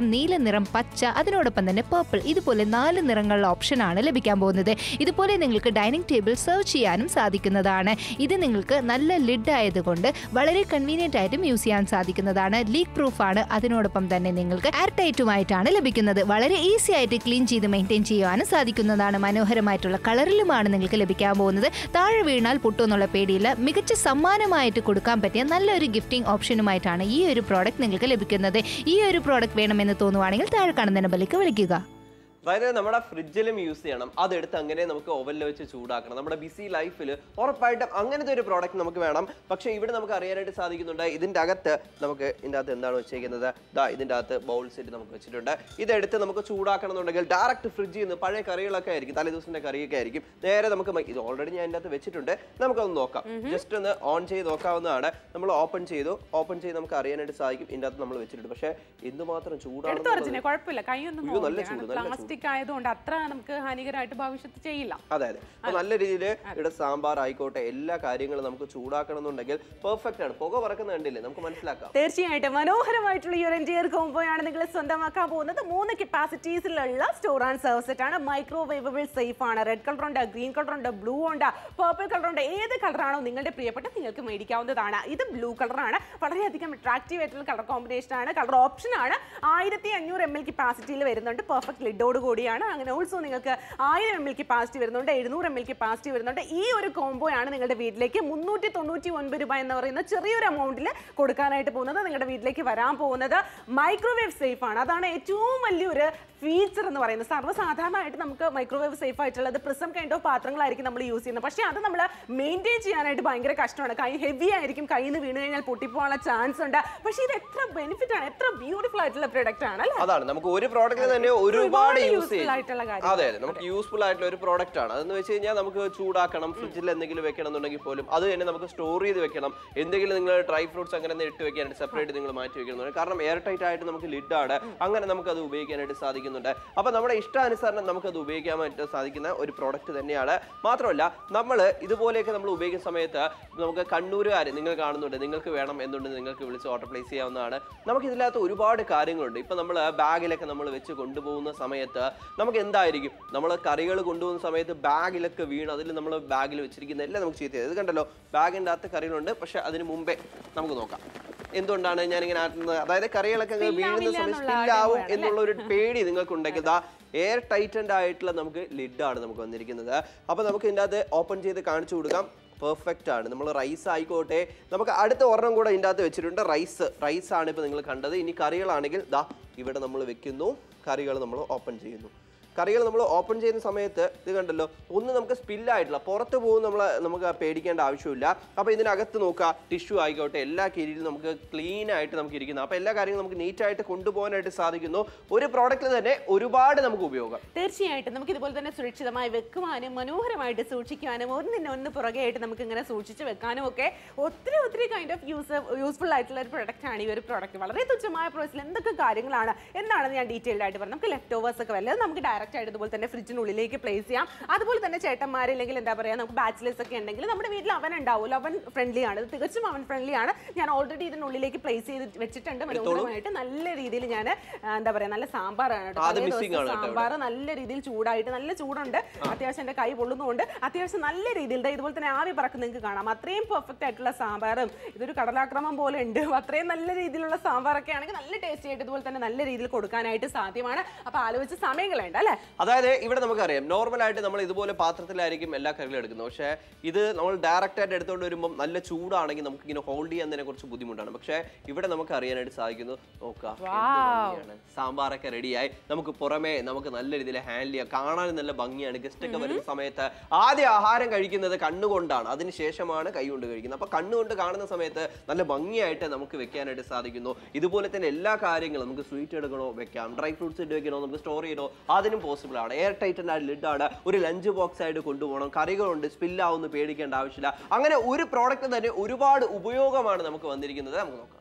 നിറം പച്ച അതിനോടൊപ്പം തന്നെ പർപ്പിൾ ഇതുപോലെ നാല് നിറങ്ങളുടെ ഓപ്ഷനാണ് ലഭിക്കാൻ പോകുന്നത് ഇതുപോലെ നിങ്ങൾക്ക് ഡൈനിങ് ടേബിൾ സെർവ് ചെയ്യാനും സാധിക്കുന്നതാണ് ഇത് നിങ്ങൾക്ക് നല്ല ലിഡ് ആയതുകൊണ്ട് വളരെ കൺവീനിയന്റ് ആയിട്ടും യൂസ് ചെയ്യാൻ സാധിക്കുന്നതാണ് ലീക്ക് പ്രൂഫ് ആണ് അതിനോടൊപ്പം തന്നെ നിങ്ങൾക്ക് എയർ ടൈറ്റുമായിട്ടാണ് ലഭിക്കുന്നത് വളരെ ഈസി ആയിട്ട് ക്ലീൻ ചെയ്ത് മെയിൻറ്റെയിൻ ചെയ്യുവാനും സാധിക്കുന്നതാണ് മനോഹരമായിട്ടുള്ള കളറിലുമാണ് നിങ്ങൾക്ക് ലഭിക്കാൻ പോകുന്നത് താഴെ വീണാൽ പൊട്ടുമെന്നുള്ള പേടിയില്ല മികച്ച സമ്മാനമായിട്ട് കൊടുക്കാൻ പറ്റിയ നല്ലൊരു ഗിഫ്റ്റിംഗ് ഓപ്ഷനുമായിട്ടാണ് ഈ ഒരു പ്രോഡക്റ്റ് നിങ്ങൾക്ക് ലഭിക്കുന്നത് ഈ ഒരു പ്രോഡക്റ്റ് വേണമെന്ന് തോന്നുവാണെങ്കിൽ താഴെ കാണുന്ന നമ്പറിലേക്ക് വിളിക്കുക അതായത് നമ്മുടെ ഫ്രിഡ്ജിലും യൂസ് ചെയ്യണം അതെടുത്ത് അങ്ങനെ നമുക്ക് ഓവനിൽ വെച്ച് ചൂടാക്കണം നമ്മുടെ ബിസി ലൈഫിൽ ഉറപ്പായിട്ടും അങ്ങനത്തെ ഒരു പ്രോഡക്റ്റ് നമുക്ക് വേണം പക്ഷേ ഇവിടെ നമുക്ക് അറിയാനായിട്ട് സാധിക്കുന്നുണ്ട് ഇതിൻ്റെ അകത്ത് നമുക്ക് ഇതിൻ്റെ അകത്ത് എന്താണ് വെച്ചേക്കുന്നത് ദാ ഇതിൻ്റെ അകത്ത് ബൗൾ സെറ്റ് നമുക്ക് വെച്ചിട്ടുണ്ട് ഇതെടുത്ത് നമുക്ക് ചൂടാക്കണം എന്നുണ്ടെങ്കിൽ ഡയറക്റ്റ് ഫ്രിഡ്ജിൽ നിന്ന് പഴയ കറികളൊക്കെ ആയിരിക്കും തലേ ദിവസത്തിന്റെ കറിയൊക്കെ ആയിരിക്കും നേരെ നമുക്ക് മ- ഇത് ഓൾറെഡി ഞാൻ ഇതിൻ്റെ അകത്ത് വെച്ചിട്ടുണ്ട് നമുക്കൊന്ന് നോക്കാം ജസ്റ്റ് ഒന്ന് ഓൺ ചെയ്ത് നോക്കാവുന്നതാണ് നമ്മൾ ഓപ്പൺ ചെയ്തു ഓപ്പൺ ചെയ്ത് നമുക്ക് അറിയാനായിട്ട് സാധിക്കും ഇതിൻ്റെ അകത്ത് നമ്മൾ വെച്ചിട്ടുണ്ട് പക്ഷേ എന്തുമാത്രം എടുത്തു ചൂടാണ് അർജുനെ കുഴപ്പമില്ല കൈയൊന്നും അയ്യോ, നല്ല ചൂട്, നല്ല പ്ലാസ്റ്റിക് ആയതുകൊണ്ട് അത്ര നമുക്ക് ഹാനികരമായിട്ട് ഭവിഷ്യത്ത് ചെയ്യില്ല അതെ അതെ അപ്പൊ നല്ല രീതിയിൽ ഇവിടെ സാമ്പാർ ആയിക്കോട്ടെ എല്ലാ കാര്യങ്ങളും നമുക്ക് ചൂടാക്കണം എന്നുണ്ടെങ്കിൽ പെർഫെക്റ്റ് ആണ് പുക പറക്കുന്ന കണ്ടില്ലേ നമുക്ക് മനസ്സിലാക്കാം തീർച്ചയായിട്ടും മനോഹരമായിട്ടുള്ള ഈ ഒരു എൻജിയർ കോംബോയാണ് നിങ്ങൾ സ്വന്തമാക്കാൻ പോകുന്നത് മൂന്ന് കപ്പാസിറ്റീസിലുള്ള സ്റ്റോർ ആൻഡ് സെർവ് സെറ്റ് ആണ് മൈക്രോവേവബിൾ സേഫ് ആണ് റെഡ് കളർ ഉണ്ട് ഗ്രീൻ കളർ ഉണ്ട് ബ്ലൂ ഉണ്ട് പർപ്പിൾ കളർ ഉണ്ട് ഏത് കളറാണോ നിങ്ങളുടെ പ്രിയപ്പെട്ട നിങ്ങൾക്ക് മേടിക്കാവുന്നതാണ് ഇത് ബ്ലൂ കളറാണ് വളരെയധികം അട്രാക്റ്റീവ് ആയിട്ടുള്ള കളർ കോമ്പിനേഷൻ ആണ് കളർ ഓപ്ഷൻ ആണ് ആയിരത്തി അഞ്ഞൂറ് എം എൽ കപ്പാസിറ്റിയിൽ വരുന്നുണ്ട് പെർഫെക്റ്റ് ലിഡോട് കൂടിയാണ് അങ്ങനെ ഓൾസോ നിങ്ങൾക്ക് ആയിരം എം എൽ കപ്പാസിറ്റി വരുന്നുണ്ട് എഴുന്നൂറ് എം എൽ കപ്പാസിറ്റി വരുന്നുണ്ട് ഈ ഒരു കോംബോ ആണ് നിങ്ങളുടെ വീട്ടിലേക്ക് മുന്നൂറ്റി തൊണ്ണൂറ്റി ഒൻപത് രൂപ എന്ന് പറയുന്ന ചെറിയൊരു എമൗണ്ടിൽ കൊടുക്കാനായിട്ട് പോകുന്നത് നിങ്ങളുടെ വീട്ടിലേക്ക് വരാൻ പോകുന്നത് മൈക്രോവേവ് സേഫ് ആണ് അതാണ് ഏറ്റവും വലിയൊരു ഫീച്ചർ എന്ന് പറയുന്നത് സർവ്വസാധാരണമായിട്ട് നമുക്ക് മൈക്രോവേവ് സേഫ് ആയിട്ടുള്ളത് പ്രിസം കൈൻഡ് ഓഫ് പാത്രങ്ങളായിരിക്കും നമ്മൾ യൂസ് ചെയ്യുന്നത് പക്ഷേ അത് നമ്മൾ മെയിൻറ്റെയിൻ ചെയ്യാനായിട്ട് ഭയങ്കര കഷ്ടമാണ് കൈ ഹെവി ആയിരിക്കും കയ്യിൽ നിന്ന് വീണ് കഴിഞ്ഞാൽ പൊട്ടിപ്പോകാനുള്ള ചാൻസ് ഉണ്ട് പക്ഷേ ഇത് എത്ര ബെനിഫിറ്റ് ആണ് എത്ര ബ്യൂട്ടിഫുൾ ആയിട്ടുള്ള പ്രൊഡക്റ്റ് ആണ് അല്ലേ അതാണ് നമുക്ക് ഒരു പ്രോഡക്റ്റ് തന്നെ ഒരുപാട് ഒരുപാട് യൂസ് useful ആയിട്ടുള്ള കാര്യം. അതെ അതെ നമുക്ക് യൂസ്ഫുൾ ആയിട്ടുള്ള ഒരു പ്രോഡക്റ്റ് ആണ് അതെന്ന് വെച്ച് കഴിഞ്ഞാൽ നമുക്ക് ചൂടാക്കണം ഫ്രിഡ്ജിൽ എന്തെങ്കിലും വെക്കണം എന്നുണ്ടെങ്കിൽ പോലും അത് തന്നെ നമുക്ക് സ്റ്റോർ ചെയ്ത് വെക്കണം എന്തെങ്കിലും നിങ്ങൾ ഡ്രൈ ഫ്രൂട്ട്സ് അങ്ങനെ ഒന്ന് ഇട്ട് വെക്കാനായിട്ട് സെപ്പറേറ്റ് നിങ്ങൾ മാറ്റി വെക്കുന്നുണ്ട് കാരണം എയർ ടൈറ്റ് ആയിട്ട് നമുക്ക് ലിഡ് ആണ് അങ്ങനെ നമുക്ക് അത് ഉപയോഗിക്കാനായിട്ട് സാധിക്കുന്നുണ്ട് അപ്പൊ നമ്മുടെ ഇഷ്ടാനുസരണം നമുക്ക് അത് ഉപയോഗിക്കാൻ വേണ്ടി സാധിക്കുന്ന ഒരു പ്രോഡക്റ്റ് തന്നെയാണ് മാത്രമല്ല നമ്മൾ ഇതുപോലെയൊക്കെ നമ്മൾ ഉപയോഗിക്കുന്ന സമയത്ത് നമുക്ക് കണ്ണൂരുകാർ നിങ്ങൾ കാണുന്നുണ്ട് നിങ്ങൾക്ക് വേണം എന്നുണ്ടെങ്കിൽ നിങ്ങൾക്ക് വിളിച്ച് ഓർഡർ പ്ലേസ് ചെയ്യാവുന്നതാണ് നമുക്ക് ഇതിനകത്ത് ഒരുപാട് കാര്യങ്ങളുണ്ട് ഇപ്പൊ നമ്മൾ ബാഗിലൊക്കെ നമ്മൾ വെച്ച് കൊണ്ടുപോകുന്ന സമയത്ത് നമുക്ക് എന്തായിരിക്കും നമ്മൾ കറികൾ കൊണ്ടുപോകുന്ന സമയത്ത് ബാഗിലൊക്കെ വീണ് അതിൽ നമ്മൾ ബാഗിൽ വെച്ചിരിക്കുന്ന എല്ലാം നമുക്ക് ചീത്ത ഇത് കണ്ടല്ലോ ബാഗിൻ്റെ അകത്ത് കറികളുണ്ട് പക്ഷെ അതിന് മുമ്പേ നമുക്ക് നോക്കാം എന്തുകൊണ്ടാണ് ഞാനിങ്ങനെ ആട്ടുന്നത് അതായത് കറികളൊക്കെ അങ്ങ് വീഴുന്ന സമയത്ത് സ്പില്ലാവും എന്നുള്ള ഒരു പേടി നിങ്ങൾക്ക് ഉണ്ടെങ്കിൽ ദാ എയർ ടൈറ്റൻഡ് ആയിട്ടുള്ള നമുക്ക് ലിഡാണ് നമുക്ക് വന്നിരിക്കുന്നത് അപ്പോൾ നമുക്ക് ഇതിൻ്റെ അകത്ത് ഓപ്പൺ ചെയ്ത് കാണിച്ചു കൊടുക്കാം പെർഫെക്റ്റ് ആണ് നമ്മൾ റൈസ് ആയിക്കോട്ടെ നമുക്ക് അടുത്ത ഒരെണ്ണം കൂടെ ഇതിൻ്റെ അകത്ത് വെച്ചിട്ടുണ്ട് റൈസ് റൈസ് ആണ് ഇപ്പോൾ നിങ്ങൾ കണ്ടത് ഇനി കറികളാണെങ്കിൽ ദാ ഇവിടെ നമ്മൾ വെക്കുന്നു കറികൾ നമ്മൾ ഓപ്പൺ ചെയ്യുന്നു കറികൾ നമ്മൾ ഓപ്പൺ ചെയ്യുന്ന സമയത്ത് ഇത് കണ്ടല്ലോ ഒന്ന് നമുക്ക് സ്പില്ലായിട്ടില്ല പുറത്ത് പോകും നമ്മൾ നമുക്ക് പേടിക്കേണ്ട ആവശ്യമില്ല അപ്പോൾ ഇതിനകത്ത് നോക്കുക ടിഷ്യൂ ആയിക്കോട്ടെ എല്ലാ കീഴിലും നമുക്ക് ക്ലീൻ ആയിട്ട് നമുക്ക് ഇരിക്കുന്നു അപ്പോൾ എല്ലാ കാര്യങ്ങളും നമുക്ക് നീറ്റായിട്ട് കൊണ്ടുപോകാനായിട്ട് സാധിക്കുന്നു ഒരു പ്രോഡക്റ്റിൽ തന്നെ ഒരുപാട് നമുക്ക് ഉപയോഗം തീർച്ചയായിട്ടും നമുക്ക് ഇതുപോലെ തന്നെ സുരക്ഷിതമായി വെക്കുവാനും മനോഹരമായിട്ട് സൂക്ഷിക്കുവാനും ഒന്നിന് ഒന്ന് പുറകെ ആയിട്ട് നമുക്ക് ഇങ്ങനെ സൂക്ഷിച്ച് വെക്കാനും ഒക്കെ ഒത്തിരി ഒത്തിരി കൈൻഡ് ഓഫ് യൂസ് യൂസ്ഫുൾ ആയിട്ടുള്ള ഒരു പ്രൊഡക്റ്റ് ആണ് ഈ ഒരു പ്രോഡക്റ്റ് വളരെ തുച്ഛമായ പ്രൈസിൽ എന്തൊക്കെ കാര്യങ്ങളാണ് എന്താണെന്ന് ഞാൻ ഡീറ്റെയിൽഡ് ആയിട്ട് പറഞ്ഞു നമുക്ക് ലെഫ്റ്റ് ഓവേഴ്സ് ഒക്കെ വല്ലതും നമുക്ക് ഡയറക്റ്റ് ആയിട്ട് ഇതുപോലെ തന്നെ ഫ്രിഡ്ജിനുള്ളിലേക്ക് പ്ലേസ് ചെയ്യാം അതുപോലെ തന്നെ ചേട്ടന്മാർ അല്ലെങ്കിൽ എന്താ പറയുക നമുക്ക് ബാച്ചിലേഴ്സ് ഒക്കെ ഉണ്ടെങ്കിൽ നമ്മുടെ വീട്ടിൽ അവൻ ഉണ്ടാവുമല്ലോ അവൻ ഫ്രണ്ട്ലി ആണ് ഇത് തികച്ചും അവൻ ഫ്രണ്ട്ലി ആണ് ഞാൻ ഓൾറെഡി ഇതിനുള്ളിലേക്ക് പ്ലേസ് ചെയ്ത് വെച്ചിട്ടുണ്ട് മനോഹരമായിട്ട് നല്ല രീതിയിൽ ഞാൻ എന്താ പറയാ നല്ല സാമ്പാറാണ് കേട്ടോ. അത് തലേ missing ദിവസം ആണ് കേട്ടോ സാമ്പാർ നല്ല രീതിയിൽ ചൂടായിട്ട് നല്ല ചൂടുണ്ട് അത്യാവശ്യം എൻ്റെ കൈ പൊള്ളുന്നുണ്ട് അത്യാവശ്യം നല്ല രീതിയിൽ ദേ ഇതുപോലെ തന്നെ ആവി പറക്കുന്ന നിങ്ങൾക്ക് കാണാം അത്രയും പെർഫെക്റ്റ് ആയിട്ടുള്ള സാമ്പാറും ഇതൊരു കടലാക്രമം പോലെ ഉണ്ട് അത്രയും നല്ല രീതിയിലുള്ള സാമ്പാറൊക്കെ ആണെങ്കിൽ നല്ല ടേസ്റ്റി ആയിട്ട് ഇതുപോലെ തന്നെ നല്ല രീതിയിൽ കൊടുക്കാനായിട്ട് സാധ്യമാണ് അപ്പൊ ആലോചിച്ച് സമയം കളയണ്ട അല്ലേ അതായത് ഇവിടെ നമുക്കറിയാം നോർമൽ ആയിട്ട് നമ്മൾ ഇതുപോലെ പാത്രത്തിലായിരിക്കും എല്ലാ കറികളും എടുക്കുന്നത് പക്ഷേ ഇത് നമ്മൾ ഡയറക്റ്റ് ആയിട്ട് എടുത്തുകൊണ്ട് വരുമ്പോൾ നല്ല ചൂടാണെങ്കിൽ നമുക്ക് ഇങ്ങനെ ഹോൾഡ് ചെയ്യാൻ കുറച്ച് ബുദ്ധിമുട്ടാണ് പക്ഷേ ഇവിടെ നമുക്ക് അറിയാനായിട്ട് സാധിക്കുന്നു നോക്കുക എന്ത് ഭംഗിയാണ്. സാമ്പാറൊക്കെ റെഡിയായി നമുക്ക് പുറമേ നമുക്ക് നല്ല രീതിയിൽ ഹാൻഡിൽ ചെയ്യാം കാണാനും നല്ല ഭംഗിയാണ് ഗസ്റ്റ് ഒക്കെ വരുന്ന സമയത്ത് ആദ്യം ആഹാരം കഴിക്കുന്നത് കണ്ണുകൊണ്ടാണ് അതിനുശേഷമാണ് കൈ കൊണ്ട് കഴിക്കുന്നത് അപ്പൊ കണ്ണുകൊണ്ട് കാണുന്ന സമയത്ത് നല്ല ഭംഗിയായിട്ട് നമുക്ക് വെക്കാനായിട്ട് സാധിക്കുന്നു ഇതുപോലെ തന്നെ എല്ലാ കാര്യങ്ങളും നമുക്ക് സ്വീറ്റ് എടുക്കണോ വെക്കാം ഡ്രൈ ഫ്രൂട്ട്സ് ഇട്ട് വെക്കണോ നമുക്ക് സ്റ്റോർ ചെയ്യണോ അതിനും പോസിബിൾ ആണ് എയർ ടൈറ്റൻ ആയിട്ട് ലിഡാണ് ഒരു ലഞ്ച് ബോക്സ് ആയിട്ട് കൊണ്ടുപോകണം കറികളുണ്ട് സ്പില്ലാവുന്ന പേടിക്കേണ്ട ആവശ്യമില്ല അങ്ങനെ ഒരു പ്രോഡക്റ്റ് തന്നെ ഒരുപാട് ഉപയോഗമാണ് നമുക്ക് വന്നിരിക്കുന്നത് നമുക്ക് നോക്കാം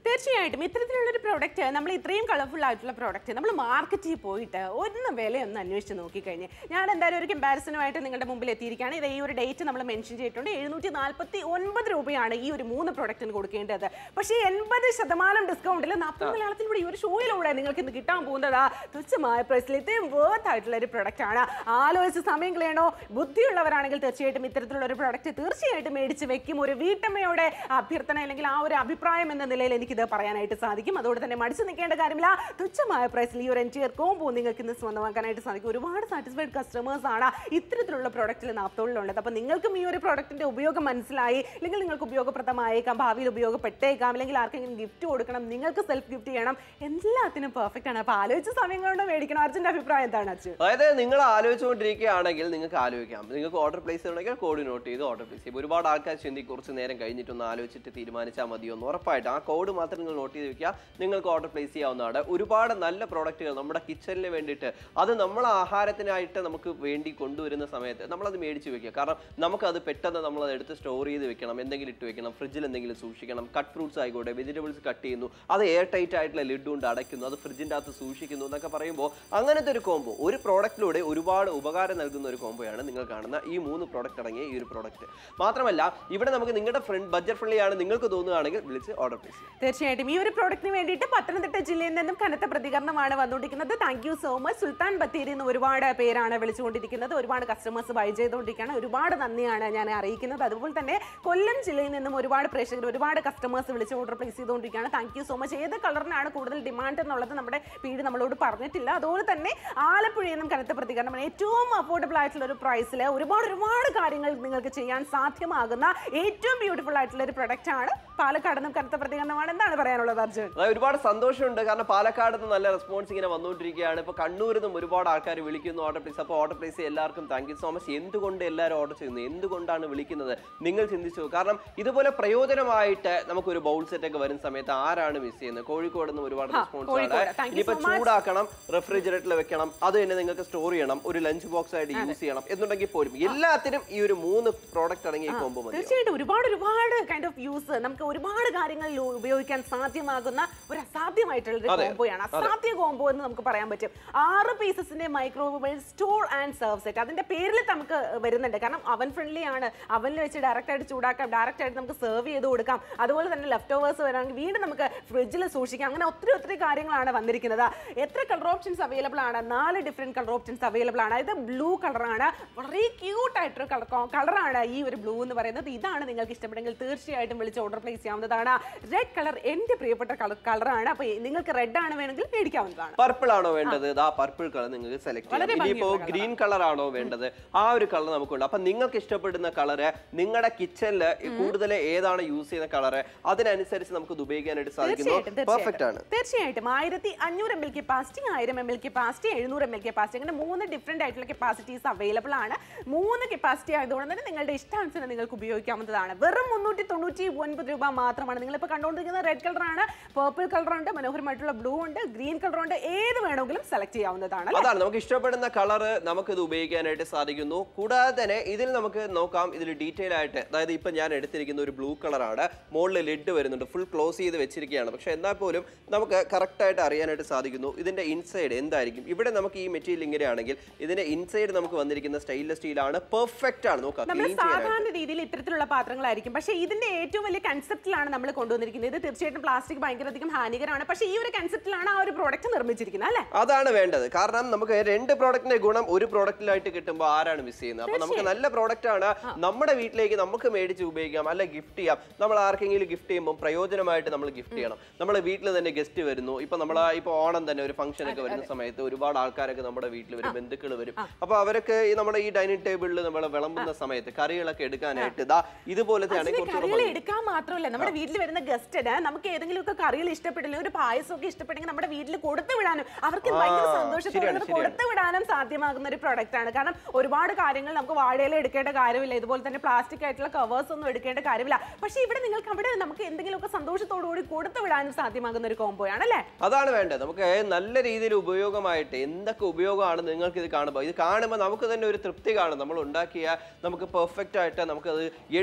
തീർച്ചയായിട്ടും ഇത്തരത്തിലുള്ള ഒരു പ്രോഡക്റ്റ് നമ്മൾ ഇത്രയും കളർഫുൾ ആയിട്ടുള്ള പ്രോഡക്റ്റ് നമ്മൾ മാർക്കറ്റിൽ പോയിട്ട് ഒന്ന് വിലയൊന്ന് അന്വേഷിച്ച് നോക്കിക്കഴിഞ്ഞ് ഞാൻ എന്തായാലും ഒരു കമ്പാരിസനുമായിട്ട് നിങ്ങളുടെ മുമ്പിൽ എത്തിയിരിക്കുകയാണ് ഇത് ഈ ഒരു ഡേറ്റ് നമ്മൾ മെൻഷൻ ചെയ്തിട്ടുണ്ട് എഴുന്നൂറ്റി നാൽപ്പത്തി ഒൻപത് രൂപയാണ് ഈ ഒരു മൂന്ന് പ്രോഡക്റ്റിന് കൊടുക്കേണ്ടത് പക്ഷേ എൺപത് ശതമാനം ഡിസ്കൗണ്ടിൽ നാൽപ്പത് മലയാളത്തിലൂടെ ഈ ഒരു ഷോയിലൂടെ നിങ്ങൾക്ക് ഇന്ന് കിട്ടാൻ പോകുന്നത് ആ തുച്ഛമായ പ്രൈസിൽ ഇത്രയും വേർത്ത് ആയിട്ടുള്ള ഒരു പ്രൊഡക്റ്റ് ആണ് ആലോചിച്ച് സമയം കളയണോ ബുദ്ധിയുള്ളവരാണെങ്കിൽ തീർച്ചയായിട്ടും ഇത്തരത്തിലുള്ള ഒരു പ്രോഡക്റ്റ് തീർച്ചയായിട്ടും മേടിച്ച് വെക്കും ഒരു വീട്ടമ്മയുടെ അഭ്യർത്ഥന അല്ലെങ്കിൽ ആ ഒരു അഭിപ്രായം എന്ന നിലയിൽ എനിക്കിത് പറയാനായിട്ട് സാധിക്കും അതുകൊണ്ട് തന്നെ മടിച്ചു നിൽക്കേണ്ട കാര്യമില്ല തുച്ഛമായ പ്രൈസിൽ ഈ ഒരു എൻറ്റിയർ കോംബോ നിങ്ങൾക്ക് ഇന്ന് സ്വന്തമാക്കാനായിട്ട് സാധിക്കും ഒരുപാട് സാറ്റിസ്ഫൈഡ് കസ്റ്റമേഴ്സ് ആണ് ഇത്തരത്തിലുള്ള പ്രോഡക്റ്റിൽ നാപ്തോളിലുള്ളത് അപ്പോൾ നിങ്ങൾക്കും ഈ ഒരു പ്രോഡക്റ്റിന്റെ ഉപയോഗം മനസ്സിലായി അല്ലെങ്കിൽ നിങ്ങൾക്ക് ഉപയോഗപ്രദമായേക്കാം ഭാവിയിൽ ഉപയോഗപ്പെട്ടേക്കാം അല്ലെങ്കിൽ ആർക്കെങ്കിലും ഗിഫ്റ്റ് കൊടുക്കണം നിങ്ങൾക്ക് സെൽഫ് ഗിഫ്റ്റ് ചെയ്യണം എല്ലാത്തിനും പെർഫെക്റ്റ് ആണ് അപ്പോൾ ആലോചിച്ച സമയം കൊണ്ട് മേടിക്കണം അർജുൻ്റെ അഭിപ്രായം എന്താണ് അർജുൻ അതായത് നിങ്ങൾ ആലോചിച്ചുകൊണ്ടിരിക്കുകയാണെങ്കിൽ നിങ്ങൾക്ക് ആലോചിക്കാം നിങ്ങൾക്ക് ഓർഡർ പ്ലേസ് ചെയ്യണമെങ്കിൽ കോഡ് നോട്ട് ചെയ്ത് ഓർഡർ പ്ലേസ് ചെയ്യും ഒരുപാട് ആൾക്കാർ ചിന്തി കുറച്ച് നേരം കഴിഞ്ഞിട്ടൊന്ന് ആലോചിച്ചിട്ട് തീരുമാനിച്ചാൽ മതിയോ എന്ന് ഉറപ്പായിട്ട് ആ കോഡ് മാത്രം നിങ്ങൾ നോട്ട് ചെയ്ത് വെക്കുക നിങ്ങൾക്ക് ഓർഡർ പ്ലേസ് ചെയ്യാവുന്നതാണ് ഒരുപാട് നല്ല പ്രോഡക്റ്റുകൾ നമ്മുടെ കിച്ചണിന് വേണ്ടിയിട്ട് അത് നമ്മൾ ആഹാരത്തിനായിട്ട് നമുക്ക് വേണ്ടി കൊണ്ടുവരുന്ന സമയത്ത് നമ്മളത് മേടിച്ച് വെക്കുക കാരണം നമുക്കത് പെട്ടെന്ന് നമ്മളത് എടുത്ത് സ്റ്റോർ ചെയ്ത് വെക്കണം എന്തെങ്കിലും ഇട്ട് വെക്കണം ഫ്രിഡ്ജിൽ എന്തെങ്കിലും സൂക്ഷിക്കണം കട്ട് ഫ്രൂട്ട്സ് ആയിക്കോട്ടെ വെജിറ്റബിൾസ് കട്ട് ചെയ്യുന്നു അത് എയർ ടൈറ്റ് ആയിട്ടുള്ള ലിഡ് കൊണ്ട് അടയ്ക്കുന്നു അത് ഫ്രിഡ്ജിൻ്റെ അകത്ത് സൂക്ഷിക്കുന്നു എന്നൊക്കെ പറയുമ്പോൾ അങ്ങനത്തെ ഒരു കോംബോ ഒരു പ്രോഡക്റ്റിലൂടെ ഒരുപാട് ഉപകാരം നൽകുന്ന ഒരു കോംബോയാണ് നിങ്ങൾ കാണുന്ന ഈ മൂന്ന് പ്രോഡക്റ്റ് അടങ്ങിയ ഈ ഒരു പ്രോഡക്റ്റ് മാത്രമല്ല ഇവിടെ നമുക്ക് നിങ്ങളുടെ ഫ്രണ്ട് ബഡ്ജറ്റ് ഫ്രണ്ട്ലി ആണ് നിങ്ങൾക്ക് തോന്നുകയാണെങ്കിൽ വിളിച്ച് ഓർഡർ പ്ലേസ് ചെയ്യാം തീർച്ചയായിട്ടും ഈ ഒരു പ്രോഡക്റ്റിന് വേണ്ടിയിട്ട് പത്തനംതിട്ട ജില്ലയിൽ നിന്നും കനത്ത പ്രതികരണമാണ് വന്നുകൊണ്ടിരിക്കുന്നത് thank you so much Sultan Bathery എന്ന് ഒരുപാട് പേരാണ് വിളിച്ചുകൊണ്ടിരിക്കുന്നത് ഒരുപാട് കസ്റ്റമേഴ്സ് ബൈ ചെയ്തുകൊണ്ടിരിക്കുകയാണ് ഒരുപാട് നന്ദിയാണ് ഞാൻ അറിയിക്കുന്നത് അതുപോലെ തന്നെ കൊല്ലം ജില്ലയിൽ നിന്നും ഒരുപാട് പ്രേക്ഷകർ ഒരുപാട് കസ്റ്റമേഴ്സ് വിളിച്ച് ഓർഡർ പ്ലേസ് ചെയ്തുകൊണ്ടിരിക്കുകയാണ് താങ്ക് യു സോ മച്ച് ഏത് കളറിനാണ് കൂടുതൽ ഡിമാൻഡ് എന്നുള്ളത് നമ്മുടെ പീഡ് നമ്മളോട് പറഞ്ഞിട്ടില്ല അതുപോലെ തന്നെ ആലപ്പുഴയിൽ നിന്നും കനത്ത പ്രതികരണമാണ് ഏറ്റവും അഫോർഡബിൾ ആയിട്ടുള്ള ഒരു പ്രൈസിൽ ഒരുപാട് ഒരുപാട് കാര്യങ്ങൾ നിങ്ങൾക്ക് ചെയ്യാൻ സാധ്യമാകുന്ന ഏറ്റവും ബ്യൂട്ടിഫുൾ ആയിട്ടുള്ള ഒരു പ്രൊഡക്റ്റ് ആണ് പാലക്കാട് നിന്നും കനത്ത പ്രതികരണമാണ് എന്താണ് പറയാനുള്ളത് അർജുൻ അതായത് ഒരുപാട് സന്തോഷമുണ്ട് കാരണം പാലക്കാട് നിന്ന് നല്ല റെസ്പോൺസ് ഇങ്ങനെ വന്നുകൊണ്ടിരിക്കുകയാണ് ഇപ്പോൾ കണ്ണൂരിൽ നിന്നും ഒരുപാട് ആൾക്കാർ വിളിക്കുന്നു ഓർഡർ പ്ലേസ് അപ്പോൾ ഓർഡർ പ്ലേസ് എല്ലാവർക്കും താങ്ക് യു സോ മച്ച് എന്തുകൊണ്ട് എല്ലാവരും ഓർഡർ ചെയ്യുന്നു എന്തുകൊണ്ടാണ് വിളിക്കുന്നത് നിങ്ങൾ ചിന്തിച്ചു കാരണം ഇതുപോലെ പ്രയോജനമായിട്ട് നമുക്ക് ഒരു ബൗൾ സെറ്റ് ഒക്കെ വരുന്ന സമയത്ത് ആരാണ് മിസ് ചെയ്യുന്നത് കോഴിക്കോട് നിന്ന് ഒരുപാട് റെസ്പോൺസ് കോഴിക്കോട്. ആണ് Thank you ഇനിയിപ്പോൾ so much. ചൂടാക്കണം റെഫ്രിജറേറ്ററിൽ വെക്കണം അത് തന്നെ നിങ്ങൾക്ക് സ്റ്റോർ ചെയ്യണം ഒരു ലഞ്ച് ബോക്സ് ആയിട്ട് യൂസ് ചെയ്യണം എന്നുണ്ടെങ്കിൽ പോലും എല്ലാത്തിനും ഈ ഒരു മൂന്ന് പ്രോഡക്റ്റ് അടങ്ങിയ കോമ്പോ മതി തീർച്ചയായിട്ടും ഒരുപാട് ഒരുപാട് കൈൻഡ് ഓഫ് യൂസ് നമുക്ക് ഒരുപാട് കാര്യങ്ങളിൽ ഉപയോഗിക്കാൻ സാധ്യമാകുന്ന ഒരു അസാധ്യമായിട്ടുള്ള ഒരു അതെ, കോംബോയാണ് അസാധ്യ കോംബോ എന്ന് നമുക്ക് പറയാൻ പറ്റും ആറ് പീസസിന്റെ microwave store and serve set അതിന്റെ പേരിൽ നമുക്ക് വരുന്നുണ്ട് കാരണം അവൻ ഫ്രണ്ട്ലി ആണ് അവനിൽ വെച്ച് ഡയറക്റ്റ് ആയിട്ട് ചൂടാക്കാം ഡയറക്റ്റ് ആയിട്ട് നമുക്ക് സെർവ് ചെയ്ത് കൊടുക്കാം അതുപോലെ തന്നെ ലെഫ്റ്റ് ഓവേഴ്സ് വരാണെങ്കിൽ വീണ്ടും നമുക്ക് ഫ്രിഡ്ജിൽ സൂക്ഷിക്കാം അങ്ങനെ ഒത്തിരി ഒത്തിരി കാര്യങ്ങളാണ് വന്നിരിക്കുന്നത് എത്ര കളർ ഓപ്ഷൻസ് അവൈലബിൾ ആണ് നാല് ഡിഫറെന്റ് കളർ ഓപ്ഷൻസ് അവൈലബിൾ ആണ് ഇത് ബ്ലൂ കളറാണ് വളരെ ക്യൂട്ട് ആയിട്ടൊരു കളർ കളറാണ് ഈ ഒരു ബ്ലൂ എന്ന് പറയുന്നത് ഇതാണ് നിങ്ങൾക്ക് ഇഷ്ടപ്പെട്ടെങ്കിൽ തീർച്ചയായിട്ടും വിളിച്ച് ഓർഡർ പ്ലേസ് ചെയ്യാവുന്നതാണ് റെഡ് കളർ എൻ്റെ പ്രിയപ്പെട്ട കളർ കളറാണ് അപ്പോൾ നിങ്ങൾക്ക് റെഡ് ആണ് വേണമെങ്കിൽ മേടിക്കാവുന്നതാണ് പർപ്പിൾ ആണോ വേണ്ടത് ആ പർപ്പിൾ കളർ നിങ്ങൾക്ക് സെലക്ട് വളരെ ചെയ്യാം ഇനിയിപ്പോ ഭംഗിയുള്ള ഗ്രീൻ കളർ ആണോ വേണ്ടത് ആ ഒരു കളർ നമുക്കുണ്ട് അപ്പൊ നിങ്ങൾക്ക് ഇഷ്ടപ്പെടുന്ന കളറ് നിങ്ങളുടെ കിച്ചണിൽ കൂടുതൽ ഏതാണ് യൂസ് ചെയ്യുന്ന കളറ് അതിനനുസരിച്ച് നമുക്ക് ഇത് ഉപയോഗിക്കാനായിട്ട് സാധിക്കുന്നു തീർച്ചയായിട്ടും പെർഫെക്റ്റ് ആണ് തീർച്ചയായിട്ടും തീർച്ചയായിട്ടും ആയിരത്തി അഞ്ഞൂറ് എം എൽ കപ്പാസിറ്റി ആയിരം എം എൽ കപ്പാസിറ്റി എഴുന്നൂറ് എം എൽ കപ്പാസിറ്റി അങ്ങനെ മൂന്ന് ഡിഫറെന്റ് ആയിട്ടുള്ള കപ്പാസിറ്റീസ് അവൈലബിൾ ആണ് മൂന്ന് കപ്പാസിറ്റി ആയതുകൊണ്ട് തന്നെ നിങ്ങളുടെ ഇഷ്ടാനുസരണം നിങ്ങൾക്ക് ഉപയോഗിക്കാവുന്നതാണ് വെറും മുന്നൂറ്റി തൊണ്ണൂറ്റി ഒൻപത് രൂപ മാത്രമാണ് നിങ്ങളിപ്പോൾ കണ്ടുകൊണ്ടിരിക്കുന്നത് റെഡ് കളറാണ് പേർപ്പിൾ കളറുണ്ട് മനോഹരമായിട്ടുള്ള ബ്ലൂ ഉണ്ട് ഗ്രീൻ കളറുണ്ട് ഏത് വേണമെങ്കിലും സെലക്ട് ചെയ്യാവുന്നതാണ് അല്ലേ? അതാണ് നമുക്ക് ഇഷ്ടപ്പെടുന്ന കളറ് നമുക്ക് ഇത് ഉപയോഗിക്കാനായിട്ട് സാധിക്കുന്നു കൂടാതെ തന്നെ ഇതിൽ നമുക്ക് നോക്കാം ഇതിൽ ഡീറ്റെയിൽ ആയിട്ട് അതായത് ഇപ്പൊ ഞാൻ എടുത്തിരിക്കുന്ന ഒരു ബ്ലൂ കളറാണ് മുകളിൽ ലിഡ് വരുന്നുണ്ട് ഫുൾ ക്ലോസ് ചെയ്ത് വെച്ചിരിക്കുകയാണ് പക്ഷെ എന്നാൽ പോലും നമുക്ക് കറക്റ്റ് ആയിട്ട് അറിയാനായിട്ട് സാധിക്കുന്നു ഇതിന്റെ ഇൻസൈഡ് എന്തായിരിക്കും ഇവിടെ നമുക്ക് ഈ മെറ്റീരിയൽ ഇങ്ങനെയാണെങ്കിൽ ഇതിന്റെ ഇൻസൈഡ് നമുക്ക് വന്നിരിക്കുന്ന സ്റ്റെയിൻലെസ് സ്റ്റീലാണ് പെർഫെക്റ്റ് ആണ് നോക്കാം നമ്മൾ ക്ലീൻ ചെയ്യാനായിട്ട് സാധാരണ രീതിയിൽ ഇത്തരത്തിലുള്ള പാത്രങ്ങളായിരിക്കും പക്ഷേ ഇതിന്റെ ഏറ്റവും വലിയ കൺസെപ്റ്റിലാണ് നമ്മൾ കൊണ്ടുവന്നിരിക്കുന്നത് ഇത് തീർച്ചയായിട്ടും പ്ലാസ്റ്റിക് ഭയങ്കര അധികം ഹാനികരമാണ് പക്ഷേ ഈ ഒരു കൺസെപ്റ്റിലാണ് ആ ഒരു പ്രോഡക്റ്റ് നിർമ്മിച്ചിരിക്കുന്നത് അല്ലേ അതാണ് വേണ്ടത് കാരണം നമുക്ക് രണ്ട് പ്രോഡക്റ്റിന്റെ ഗുണം ഒരു പ്രോഡക്റ്റിലായിട്ട് കിട്ടുമ്പോൾ ആരാണ് മിസ് ചെയ്യുന്നത് അപ്പൊ നമുക്ക് നല്ല പ്രോഡക്റ്റ് ആണ് നമ്മുടെ വീട്ടിലേക്ക് നമുക്ക് മേടിച്ച് ഉപയോഗിക്കാം അല്ല ഗിഫ്റ്റ് ചെയ്യാം നമ്മൾ ആർക്കെങ്കിലും ഗിഫ്റ്റ് ചെയ്യുമ്പോൾ പ്രയോജനമായിട്ട് നമ്മൾ ഗിഫ്റ്റ് ചെയ്യണം നമ്മുടെ വീട്ടിൽ തന്നെ ഗസ്റ്റ് വരുന്നു ഇപ്പൊ നമ്മൾ ഇപ്പൊ ഓണം തന്നെ ഒരു ഫംഗ്ഷൻ ഒക്കെ വരുന്ന സമയത്ത് ഒരുപാട് ആൾക്കാരൊക്കെ നമ്മുടെ വീട്ടിൽ വരും ബന്ധുക്കൾ വരും അപ്പൊ അവരൊക്കെ ഈ നമ്മുടെ ഈ ഡൈനിങ് ടേബിളിൽ നമ്മൾ വിളമ്പുന്ന സമയത്ത് കറികളൊക്കെ എടുക്കാനായിട്ട് ഇതാ ഇതുപോലത്തെ ആണെങ്കിൽ അതിന് കുറച്ചുകൂടെ കറികൾ ഭംഗി. എടുക്കാൻ മാത്രമല്ല നമ്മുടെ വീട്ടിൽ വരുന്ന ഗസ്റ്റിന് നമുക്ക് ഏതെങ്കിലും ഒക്കെ കറികൾ ഇഷ്ടപ്പെട്ടില്ലെങ്കിൽ ഒരു പായസം ഒക്കെ ഇഷ്ടപ്പെട്ടെങ്കിൽ നമ്മുടെ വീട്ടിൽ കൊടുത്തു വിടാനും അവർക്ക് ഭയങ്കര ആ, സന്തോഷത്തോടെ ശരിയാണ്, അത് ശരിയാണ്. കൊടുത്തു വിടാനും സാധ്യമാകുന്ന ഒരു പ്രൊഡക്റ്റ് ആണ് കാരണം ഒരുപാട് കാര്യങ്ങൾ നമുക്ക് വാഴയില എടുക്കേണ്ട കാര്യമില്ല ഇതുപോലെ തന്നെ പ്ലാസ്റ്റിക് ആയിട്ടുള്ള കവേഴ്സ് ഒന്നും എടുക്കേണ്ട കാര്യമില്ല പക്ഷേ ഇവിടെ നിങ്ങൾക്ക് അവിടെ നമുക്ക് എന്തെങ്കിലുമൊക്കെ സന്തോഷത്തോടു കൂടി കൊടുത്തു വിടാനും സാധ്യമാകുന്ന ഒരു കോംബോ ആണ് അല്ലേ അതാണ് വേണ്ടത് നമുക്ക് നല്ല രീതിയിൽ ഉപയോഗമായിട്ട് എന്തൊക്കെ ഉപയോഗമാണ് നിങ്ങൾക്ക് ഇത് കാണുമ്പോൾ ഇത് കാണുമ്പോൾ നമുക്ക് തന്നെ ഒരു തൃപ്തി കാണും നമ്മൾ ഉണ്ടാക്കിയ നമുക്ക് പെർഫെക്റ്റ് ആയിട്ട് നമുക്കത്